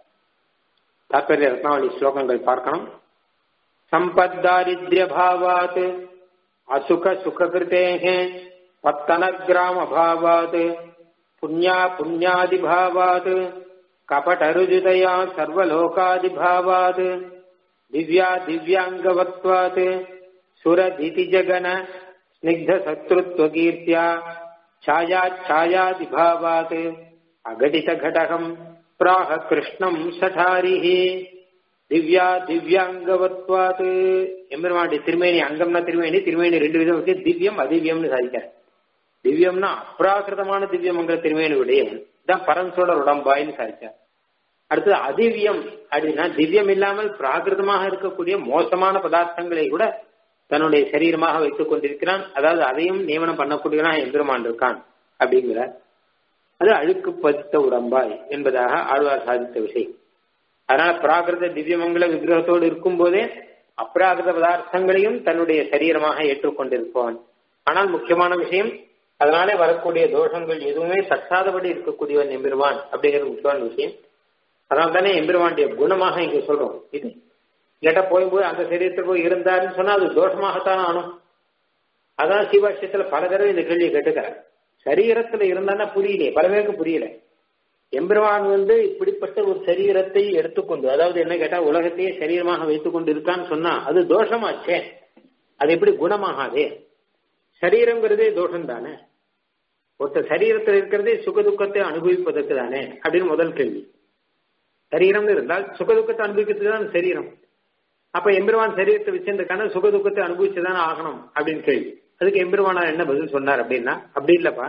Speaker 2: தாற்பய ரத்னாவளி ஸ்லோகங்கள் பார்க்கணும் சம்பத்தாரித்ய பாவாத் அசுக சுககிருத்தேः பத்தனகிராம பாவாத் புண்ணியா புண்ணியாதி பாவாத் கபடருஜுதயா சர்வலோகாதி பாவாத் திவ்யா திவ்யாங்கவத்வாத் சுரதிதி ஜகன ஸ்னிக்த சத்ருத்வகீர்த்தியா छाया छायादिभावात् अघटितघटकम् प्राह कृष्णम् सठारिः திவ்யா திவ்யாங்கவத்வாத் எம்பெருமானுடைய திருமேனி அங்கம்னா திருமேனி திருமேனி ரெண்டு விதம் இருக்கு திவ்யம் அதிவ்யம்னு சாதிக்கிறார் திவ்யம்னா அப்ராகிருதமான திவ்யமங்கிற திருமேனி உடையவன் தான் பரன்சோட உடம்பாயின்னு சாதிச்சார் அடுத்தது அதிவ்யம் அப்படின்னா திவ்யம் இல்லாமல் பிராகிருதமாக இருக்கக்கூடிய மோசமான பதார்த்தங்களை கூட தன்னுடைய சரீரமாக வைத்துக் கொண்டிருக்கிறான் அதாவது அதையும் நியமனம் பண்ணக்கூடியவனாக எம்பெருமான் இருக்கான் அப்படிங்கிறார் அது அழுக்கு பதித்த உடம்பாய் என்பதாக ஆழ்வார் சாதித்த விஷயம் அதனால பிராகிருத திவ்யமங்கல விக்கிரகத்தோடு இருக்கும் போதே அப்ராகிருத பதார்த்தங்களையும் தன்னுடைய சரீரமாக ஏற்றுக்கொண்டிருப்பவன் ஆனால் முக்கியமான விஷயம் அதனாலே வரக்கூடிய தோஷங்கள் எதுவுமே தட்டாதபடி இருக்கக்கூடியவன் எம்பெருமான் அப்படிங்கிறது முக்கியமான விஷயம் அதனால தானே எம்பெருமானுடைய குணமாக இங்க சொல்றோம் இது கேட்டா போய் போய் அந்த சரீரத்தில் போய் இருந்தாருன்னு சொன்னா அது தோஷமாகத்தான் ஆனும் அதான் சிவாட்சியத்துல பல தடவை இந்த கேள்வியை கேட்டுக்கிறார் சரீரத்துல இருந்தான்னா புரியலையே பல பேருக்கு புரியல எம்பெருமான் வந்து இப்படிப்பட்ட ஒரு சரீரத்தை எடுத்துக்கொண்டு அதாவது என்ன கேட்டா உலகத்தையே சரீரமாக வைத்துக் கொண்டு இருக்கான்னு சொன்னா அது தோஷமாச்சே அது எப்படி குணமாகாதே சரீரங்கிறதே தோஷம் தானே ஒருத்தர் சரீரத்தில் இருக்கிறதே சுகதுக்கத்தை அனுபவிப்பதற்கு தானே அப்படின்னு முதல் கேள்வி சரீரம் இருந்தால் சுகதுக்கத்தை அனுபவிக்கிறது தான் சரீரம் அப்ப எம்பெருமான் சரீரத்தை வச்சிருந்திருக்கான சுகதுக்கத்தை அனுபவிச்சுதானே ஆகணும் அப்படின்னு கேள்வி அதுக்கு எம்பெருமானார் என்ன பதில் சொன்னார் அப்படின்னா அப்படி இல்லப்பா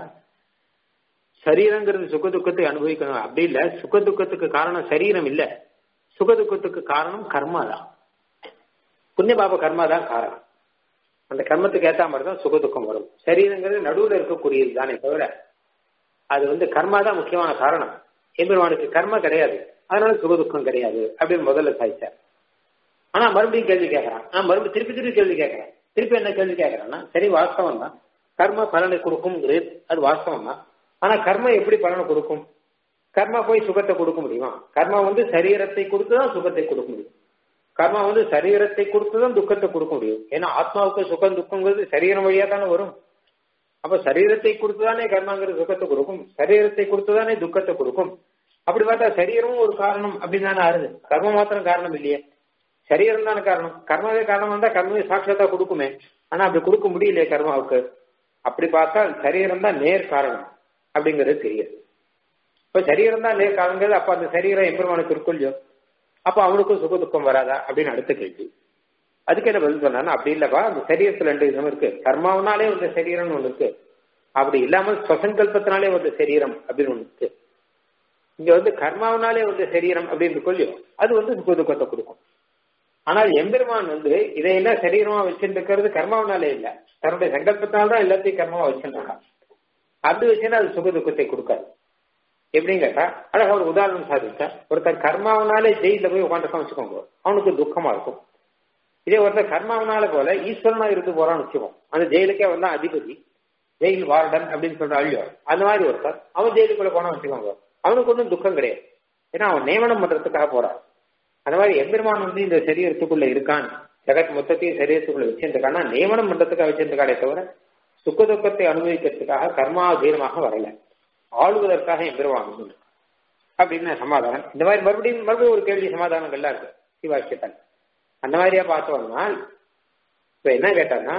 Speaker 2: சரீரங்கிறது சுகதுக்கத்தை அனுபவிக்கணும் அப்படி இல்ல சுகதுக்கத்துக்கு காரணம் சரீரம் இல்ல சுகதுக்கத்துக்கு காரணம் கர்மா தான் புண்ணிய பாப கர்மா தான் காரணம் அந்த கர்மத்துக்கு ஏத்த மாதிரி தான் சுகதுக்கம் வரும் சரீரங்கிறது நடுவில் இருக்கக்கூடியது தானே தவிர அது வந்து கர்மா தான் முக்கியமான காரணம் எம்பெருமானுக்கு கர்மா கிடையாது அதனால சுகதுக்கம் கிடையாது அப்படின்னு முதல்ல சாய்ச்சார் ஆனா மறுபடியும் கேள்வி கேட்கறான் நான் மறுபடியும் திருப்பி திருப்பி கேள்வி கேட்கறேன் திருப்பி என்ன கேள்வி கேட்கறான்னா சரி வாஸ்தவம் தான் கர்ம பலனை கொடுக்கும் அது வாஸ்தவம் தான் ஆனா கர்ம எப்படி பலனை கொடுக்கும் கர்மா போய் சுகத்தை கொடுக்க முடியுமா கர்மா வந்து சரீரத்தை கொடுத்துதான் சுகத்தை கொடுக்க முடியும் கர்மா வந்து சரீரத்தை கொடுத்துதான் துக்கத்தை கொடுக்க முடியும் ஏன்னா ஆத்மாவுக்கு சுகம் துக்கங்கிறது சரீரம் வழியா தானே வரும் அப்ப சரீரத்தை கொடுத்துதானே கர்மாங்கிறது சுகத்தை கொடுக்கும் சரீரத்தை கொடுத்துதானே துக்கத்தை கொடுக்கும் அப்படி பார்த்தா சரீரமும் ஒரு காரணம் அப்படின்னு தானே ஆறுது கர்ம மாத்திரம் காரணம் இல்லையே சரீரம் தானே காரணம் கர்மாவே காரணம் வந்தா கர்மாவே சாட்சியத்தா கொடுக்குமே ஆனா அப்படி கொடுக்க முடியலையே கர்மாவுக்கு அப்படி பார்த்தால் சரீரம் தான் நேர் காரணம் அப்படிங்கிறது தெரியுது இப்ப சரீரம் தான் நேர் காரணங்கிறது அப்ப அந்த சரீரம் எம்பெருமானுக்கு இருக்குல்லையோ அப்ப அவனுக்கும் சுக துக்கம் வராதா அப்படின்னு அடுத்த கேள்வி அதுக்கு என்ன பதில் சொன்னா அப்படி இல்லப்பா அந்த சரீரத்துல ரெண்டு விதம் இருக்கு கர்மாவனாலே ஒரு சரீரம்னு ஒண்ணு இருக்கு அப்படி இல்லாமல் ஸ்வசங்கல்பத்தினாலே ஒரு சரீரம் அப்படின்னு ஒண்ணு இருக்கு இங்க வந்து கர்மாவனாலே ஒரு சரீரம் அப்படின்னு இருக்கோ அது வந்து சுக துக்கத்தை கொடுக்கும் ஆனால் எம்பெருமான் வந்து இதையெல்லாம் சரீரமா வச்சுருக்கிறது கர்மாவனாலே இல்ல தன்னுடைய சங்கல்பத்தினால தான் எல்லாத்தையும் கர்மாவா வச்சுருக்கான் அப்படி வச்சுன்னா அது சுக துக்கத்தை கொடுக்காது எப்படின்னு கேட்டா அழகா ஒரு உதாரணம் சாதிச்சா ஒருத்தர் கர்மாவனாலே ஜெயில போய் உட்காந்துருக்கான் வச்சுக்கோங்க அவனுக்கு துக்கமா இருக்கும் இதே ஒருத்தர் கர்மாவனால போல ஈஸ்வரனா இருந்து போறான்னு வச்சுக்கோம் அந்த ஜெயிலுக்கே வந்தா அதிபதி ஜெயில் வார்டன் அப்படின்னு சொல்ற அழியோ அந்த மாதிரி ஒருத்தர் அவன் ஜெயிலுக்குள்ள போனா வச்சுக்கோங்க அவனுக்கு ஒன்றும் துக்கம் கிடையாது ஏன்னா அவன் நியமனம் பண்றதுக்காக போறான் அந்த மாதிரி எம்பெருமான் வந்து இந்த சரீரத்துக்குள்ள இருக்கான் ஜெகத் மொத்தத்தையும் சரீரத்துக்குள்ள வச்சிருக்கானா நியமனம் பண்றதுக்காக வச்சிருக்கானே தவிர சுக்க துக்கத்தை அனுபவிக்கிறதுக்காக கர்மாதீனமாக வரல ஆளுவதற்காக எம்பெருமான் வந்து அப்படின்னு சமாதானம் இந்த மாதிரி மறுபடியும் மறுபடியும் ஒரு கேள்வி சமாதானங்கள்லாம் இருக்கு சிவாக்கியத்தால் அந்த மாதிரியா பார்த்தோம்னா இப்ப என்ன கேட்டான்னா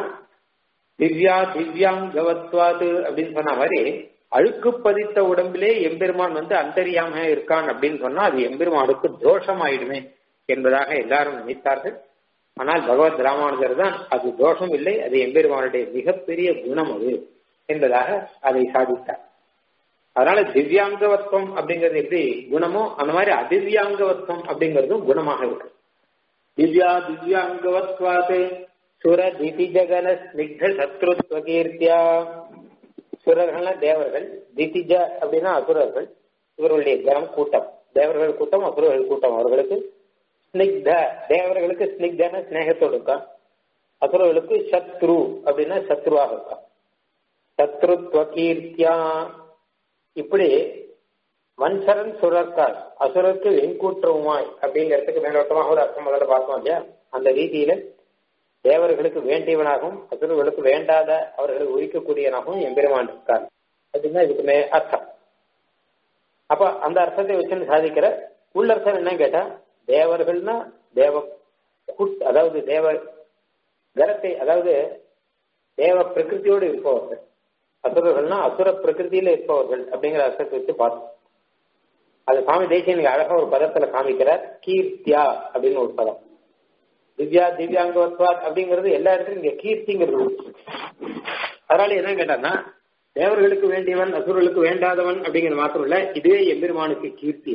Speaker 2: திவ்யா திவ்யாங்கவத்வாது அப்படின்னு சொன்ன மாதிரி அழுக்கு பதித்த உடம்பிலே எம்பெருமான் வந்து அந்தரியாம இருக்கான் அப்படின்னு சொன்னா அது எம்பெருமானுக்கு தோஷம் ஆயிடுமே என்பதாக எல்லாரும் நினைத்தார்கள் ஆனால் பகவத் ராமானுஜர் தான் அது தோஷம் இல்லை அது எம்பெருமானுடைய மிகப்பெரிய குணம் அது என்பதாக அதை சாதித்தார் அதனால திவ்யாங்கவத்வம் அப்படிங்கிறது எப்படி குணமோ அந்த மாதிரி அதிவ்யாங்கவத்வம் அப்படிங்கிறதும் குணமாக இருக்கு திவ்யா திவ்யாங்கவத்வாது சுர திதிஜகன ஸ்னிக்த சத்ருத்வ கீர்த்தியா சுரர்கள்னா தேவர்கள் திதிஜ அப்படின்னா அசுரர்கள் இவர்களுடைய ஜனம் கூட்டம் தேவர்கள் கூட்டம் அசுரர்கள் கூட்டம் அவர்களுக்கு ஸ்னிக்த தேவர்களுக்கு ஸ்னிக்தன ஸ்னேகத்தோடு இருக்கான் அசுரர்களுக்கு சத்ரு அப்படின்னா சத்ருவாக இருக்கான் சத்ருத்வ கீர்த்தியா இப்படி வன்சரன் சுரர்கால் அசுரருக்கு வெண்கூற்றவுமாய் அப்படிங்கிறதுக்கு மேலோட்டமாக ஒரு அர்த்தம் முதல்ல பார்த்தோம் இல்லையா அந்த ரீதியில தேவர்களுக்கு வேண்டியவனாகவும் அசுரர்களுக்கு வேண்டாத அவர்களுக்கு ஒழிக்கக்கூடியவனாகவும் எம்பெருமான் இருக்கார் அப்படின்னா இதுக்கு மே அர்த்தம் அப்ப அந்த அர்த்தத்தை வச்சு சாதிக்கிற உள்ளர்த்தம் என்ன கேட்டா தேவர்கள்னா தேவ குட் அதாவது தேவ கரத்தை அதாவது தேவ பிரகிருத்தியோடு இருப்பவர்கள் அசுரர்கள்னா அசுர பிரகிருத்தியில இருப்பவர்கள் அப்படிங்கிற அர்த்தத்தை வச்சு பார்த்தோம் அது சுவாமி தேசியனுக்கு அழகா ஒரு பதத்துல காமிக்கிறார் கீர்த்தியா அப்படின்னு ஒரு பதம் திவ்யா திவ்யாங்கவத்வாத் அப்படிங்கிறது எல்லா இடத்துலையும் இங்க கீர்த்திங்கிறது அதனால என்ன கேட்டான்னா தேவர்களுக்கு வேண்டியவன் அசுரர்களுக்கு வேண்டாதவன் அப்படிங்கிறது மாத்திரம் இல்ல இதுவே எம்பெருமானுக்கு கீர்த்தி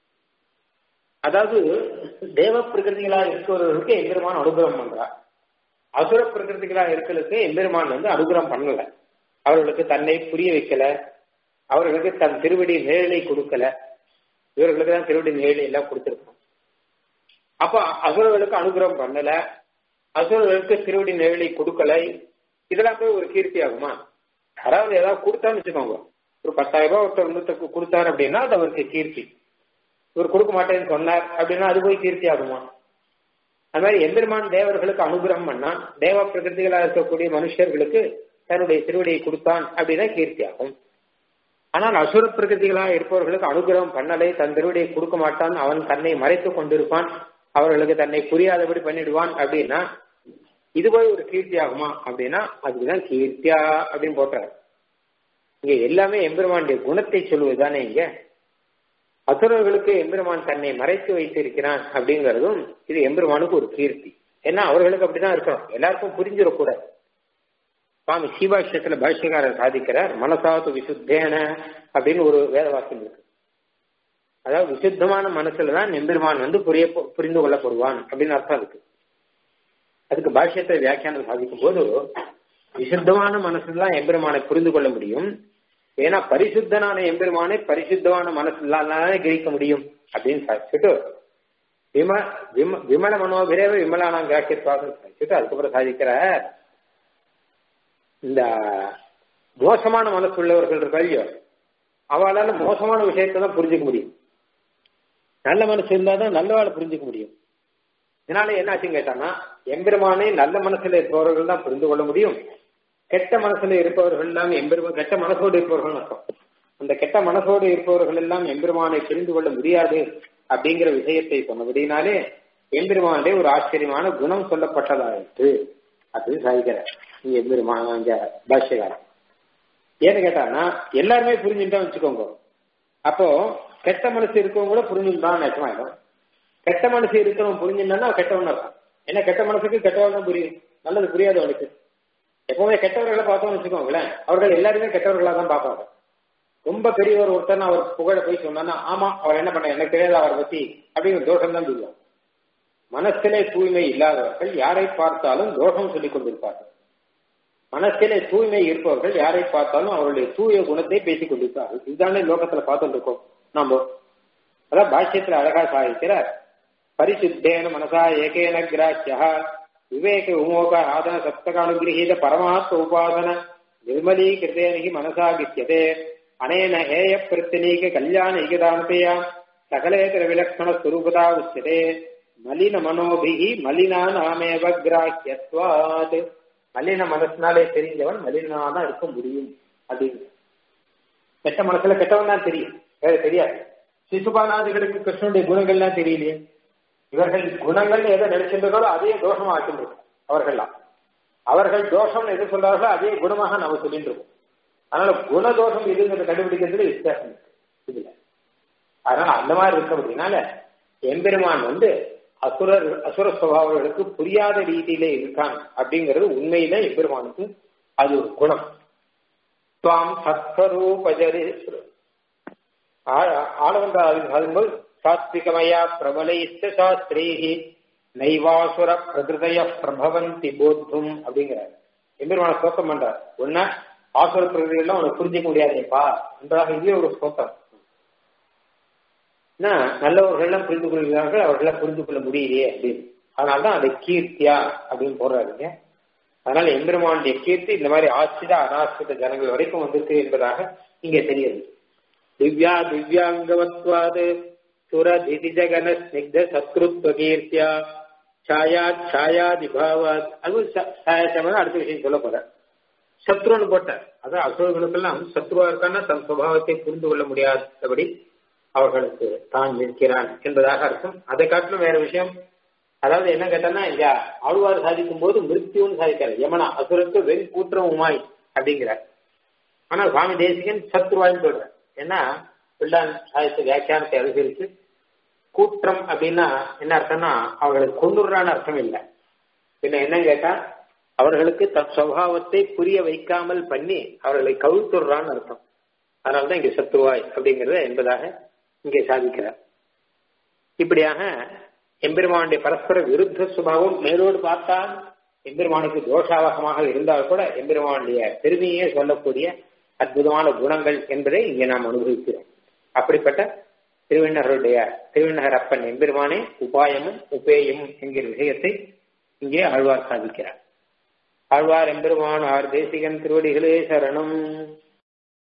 Speaker 2: அதாவது தேவ பிரகிருதிகளா இருக்கிறவர்களுக்கு எம்பெருமான் அனுகிரகம் பண்றார் அசுர பிரகிருதிகளா இருக்கிறதுக்கு எம்பெருமான் வந்து அனுகிரகம் பண்ணல அவர்களுக்கு தன்னை புரிய வைக்கல அவர்களுக்கு தன் திருவடி நிழலை கொடுக்கல இவர்களுக்கு தான் திருவடி நிழலை எல்லாம் கொடுத்திருக்கோம் அப்ப அசுரர்களுக்கு அனுகிரகம் பண்ணல அசுரர்களுக்கு திருவடி நிழலை கொடுக்கல இதெல்லாம் போய் ஒரு கீர்த்தி ஆகுமா யாராவது ஏதாவது கொடுத்தான்னு வச்சுக்கோங்க ஒரு பத்தாயிரம் ரூபாய் ஒருத்தர் இன்னொருத்தருக்கு கொடுத்தாரு அப்படின்னா அது அவருக்கு கீர்த்தி இவர் கொடுக்க மாட்டேன்னு சொன்னார் அப்படின்னா அது போய் கீர்த்தி ஆகுமா அது மாதிரி எம்பெருமான் தேவர்களுக்கு அனுகிரகம் பண்ணா தேவ பிரகிருதிகளா இருக்கக்கூடிய மனுஷர்களுக்கு தன்னுடைய திருவடியை கொடுத்தான் அப்படின்னா கீர்த்தி ஆகும் ஆனால் அசுர பிரகிருதிகளா இருப்பவர்களுக்கு அனுகிரகம் பண்ணலை தன் திருவடியை கொடுக்க மாட்டான் அவன் தன்னை மறைத்துக் கொண்டிருப்பான் அவர்களுக்கு தன்னை புரியாதபடி பண்ணிடுவான் அப்படின்னா இது போய் ஒரு கீர்த்தி ஆகுமா அப்படின்னா அதுக்குதான் கீர்த்தியா அப்படின்னு போட்டார் இங்க எல்லாமே எம்பெருமானுடைய குணத்தை சொல்லுவதுதானே இங்க அசுரர்களுக்கு எம்பெருமான் தன்னை மறைத்து வைத்திருக்கிறான் அப்படிங்கறதும் இது எம்பெருமானுக்கு ஒரு கீர்த்தி ஏன்னா அவர்களுக்கு அப்படிதான் இருக்கணும் எல்லாருக்கும் புரிஞ்சிடக்கூடாது சுவாமி சீபாஷ்யத்துல பாஷ்யக்காரர் சாதிக்கிறார் மனசாத்து விசுத்தேன அப்படின்னு ஒரு வேத வாக்கியம் இருக்கு அதாவது விசுத்தமான மனசுல தான் எம்பெருமான் வந்து புரிய புரிந்து கொள்ளப்படுவான் அப்படின்னு அர்த்தம் இருக்கு அதுக்கு பாஷ்யத்தை வியாக்கியானம் சாதிக்கும் போது விசுத்தமான மனசுல எம்பெருமானை புரிந்து கொள்ள முடியும் ஏன்னா பரிசுத்தனான எம்பெருமானை பரிசுத்தமான மனசுலாலே கிரகிக்க முடியும் அப்படின்னு சாதிச்சுட்டு விம விம விமல மனோபிரேவ விமலானாம் வியாக்கியத்வாக சாதிச்சுட்டு அதுக்கப்புறம் சாதிக்கிற இந்த மோசமான மனசு உள்ளவர்கள் இருக்கையோ அவளால மோசமான விஷயத்தை தான் புரிஞ்சுக்க முடியும் நல்ல மனசு இருந்தாதான் நல்லவாளை புரிஞ்சுக்க முடியும் இதனால என்னாச்சுன்னு கேட்டான்னா எம்பெருமானை நல்ல மனசுல இருப்பவர்கள் தான் புரிந்து கொள்ள முடியும் கெட்ட மனசுல இருப்பவர்கள் எல்லாம் எம்பெருமா கெட்ட மனசோடு இருப்பவர்கள் அர்த்தம் அந்த கெட்ட மனசோடு இருப்பவர்கள் எல்லாம் எம்பெருமானை புரிந்து கொள்ள முடியாது அப்படிங்கிற விஷயத்தை சொன்னபடினாலே எம்பெருமானுடைய ஒரு ஆச்சரியமான குணம் சொல்லப்பட்டதாயிற்று அப்படின்னு சாதிக்கிற எம்பெருமான அந்த பாஷ்யகாரம் ஏன்னு கேட்டான்னா எல்லாருமே புரிஞ்சுட்டா வச்சுக்கோங்க அப்போ கெட்ட மனசு இருக்கவங்க கூட புரிஞ்சுட்டான் நெச்சமாயிடும் கெட்ட மனசு இருக்கிறவன் புரிஞ்சுட்டான்னா கெட்டவன் இருக்கும் ஏன்னா கெட்ட மனசுக்கு கெட்டவன் தான் புரியும் நல்லது புரியாது அவனுக்கு எப்பவுமே கெட்டவர்களை பார்த்தோம்னு வச்சுக்கோங்களேன் அவர்கள் எல்லாருமே கெட்டவர்களா தான் பார்ப்பாங்க ரொம்ப பெரியவர் ஒருத்தர் அவர் புகழ போய் சொன்னா ஆமா அவர் என்ன பண்ண எனக்கு தெரியாது அவரை பத்தி அப்படிங்கிற தோஷம் தான் சொல்லுவாங்க மனசிலே தூய்மை இல்லாதவர்கள் யாரை பார்த்தாலும் தோஷம் சொல்லிக் கொண்டிருப்பார்கள் மனசிலே தூய்மை இருப்பவர்கள் யாரை பார்த்தாலும் அவருடைய தூய குணத்தை பேசிக் கொண்டிருப்பார்கள் இதுதானே லோகத்துல பார்த்துட்டு இருக்கோம் நாம அதான் பாஷ்யத்துல அழகா சாதிக்கிறார் பரிசுத்தேன மனசா ஏகேன கிராச்சியா விவேக உமோக ஆதன சப்தகானுகிரகீத பரமாத்ம உபாதன நிர்மலீகிருத்தேனி மனசா கித்தியதே அனேன ஹேய பிரத்தினீக கல்யாண ஈகதானத்தையா சகலேதர விலக்ஷண ஸ்வரூபதா உச்சதே மலின மனோபிகி மலினா நாமேவ கிராக்கியத்வாத் மலின மனசுனாலே தெரிஞ்சவன் மலினா தான் இருக்க முடியும் அப்படின்னு கெட்ட மனசுல கெட்டவன் தான் தெரியும் வேற தெரியாது சிசுபானாதிகளுக்கு கிருஷ்ணனுடைய குணங்கள்லாம் தெரியலையே இவர்கள் குணங்கள் எதை நினைச்சிருந்தாலும் அதே தோஷமா ஆக்கின்றிருக்கும் அவர்கள்லாம் அவர்கள் தோஷம் எது சொல்றார்களோ அதே குணமாக நம்ம சொல்லிட்டு இருக்கோம் அதனால குணதோஷம் எதுங்கிறத கண்டுபிடிக்கிறதுல வித்தியாசம் இருக்கு இதுல அதனால அந்த மாதிரி இருக்க அப்படின்னால எம்பெருமான் வந்து அசுரர் அசுர சுவாவர்களுக்கு புரியாத ரீதியில இருக்கான் அப்படிங்கிறது உண்மையில எம்பெருமானுக்கு அது ஒரு குணம் துவாம் சத்வரூபஜரி ஆளவந்தாதின் சாத்விகமயா பிரபலைஸ்த சாஸ்திரீஹி நைவாசுர பிரகிருதய பிரபவந்தி போத்தும் அப்படிங்கிறார் எம்பெருமான ஸ்தோத்திரம் பண்றார் ஒன்னா ஆசுர பிரகிருதியெல்லாம் உனக்கு புரிஞ்சிக்க முடியாதேப்பா என்பதாக இதுவே ஒரு ஸ்தோத்திரம் நல்லவர்கள்லாம் புரிந்து கொள்கிறார்கள் அவர்களால் புரிந்து கொள்ள முடியலையே அப்படின்னு அதனால்தான் அதை கீர்த்தியா அப்படின்னு போடுறாருங்க அதனால எம்பெருமானுடைய கீர்த்தி இந்த மாதிரி ஆசிரித அனாசிரித ஜனங்கள் வரைக்கும் வந்திருக்கு என்பதாக இங்கே தெரியுது திவ்யா திவ்யாங்கவத்வாது சுர திதி ஜகன ஸ்னிக்த சத்ருத்வ கீர்த்தியா சாயா சாயாதிபாவாத் அதுவும் சாயாசமான அடுத்த விஷயம் சொல்ல போற சத்ருன்னு போட்டார் அதான் அசுரர்களுக்கெல்லாம் சத்ருவா இருக்கான்னா தன் சுபாவத்தை புரிந்து கொள்ள முடியாதபடி அவர்களுக்கு தான் நிற்கிறான் என்பதாக அர்த்தம் அதை காட்டிலும் வேற விஷயம் அதாவது என்ன கேட்டா இங்க ஆழ்வார் சாதிக்கும் போது மிருத்யுன்னு சாதிக்கிறார் யமனா அசுரத்து வெண் கூற்றம் உமாய் அப்படிங்கிறார் ஆனா சுவாமி தேசிகன் சத்ருவான்னு சொல்றார் ஏன்னா பிள்ளான் சாதித்த வியாக்கியானத்தை அனுசரித்து கூற்றம் அப்படின்னா என்ன அர்த்தம்னா அவர்களை கொண்டுறான்னு அர்த்தம் இல்லை பின்ன என்ன கேட்டா அவர்களுக்கு தன் சுவாவத்தை புரிய வைக்காமல் பண்ணி அவர்களை கவிழ்த்துடுறான்னு அர்த்தம் அதனால்தான் இங்க சத்துருவாய் அப்படிங்கறத என்பதாக இங்கே சாதிக்கிறார் இப்படியாக எம்பெருமானுடைய பரஸ்பர விருத்த சுபாவம் மேலோடு பார்த்தால் எம்பெருமானுக்கு தோஷாவகமாக இருந்தால் கூட எம்பெருமானுடைய பெருமையே சொல்லக்கூடிய அற்புதமான குணங்கள் என்பதை இங்கே நாம் அனுபவிக்கிறோம் அப்படிப்பட்ட திருவிண்ணகருடைய திருவிண்ணகர் அப்பன் எம்பெருமானே உபாயமும் உபேயமும் என்கிற விஷயத்தை இங்கே ஆழ்வார் சாதிக்கிறார் ஆழ்வார் எம்பெருமான் ஆர் தேசிகன் திருவடிகளே சரணம்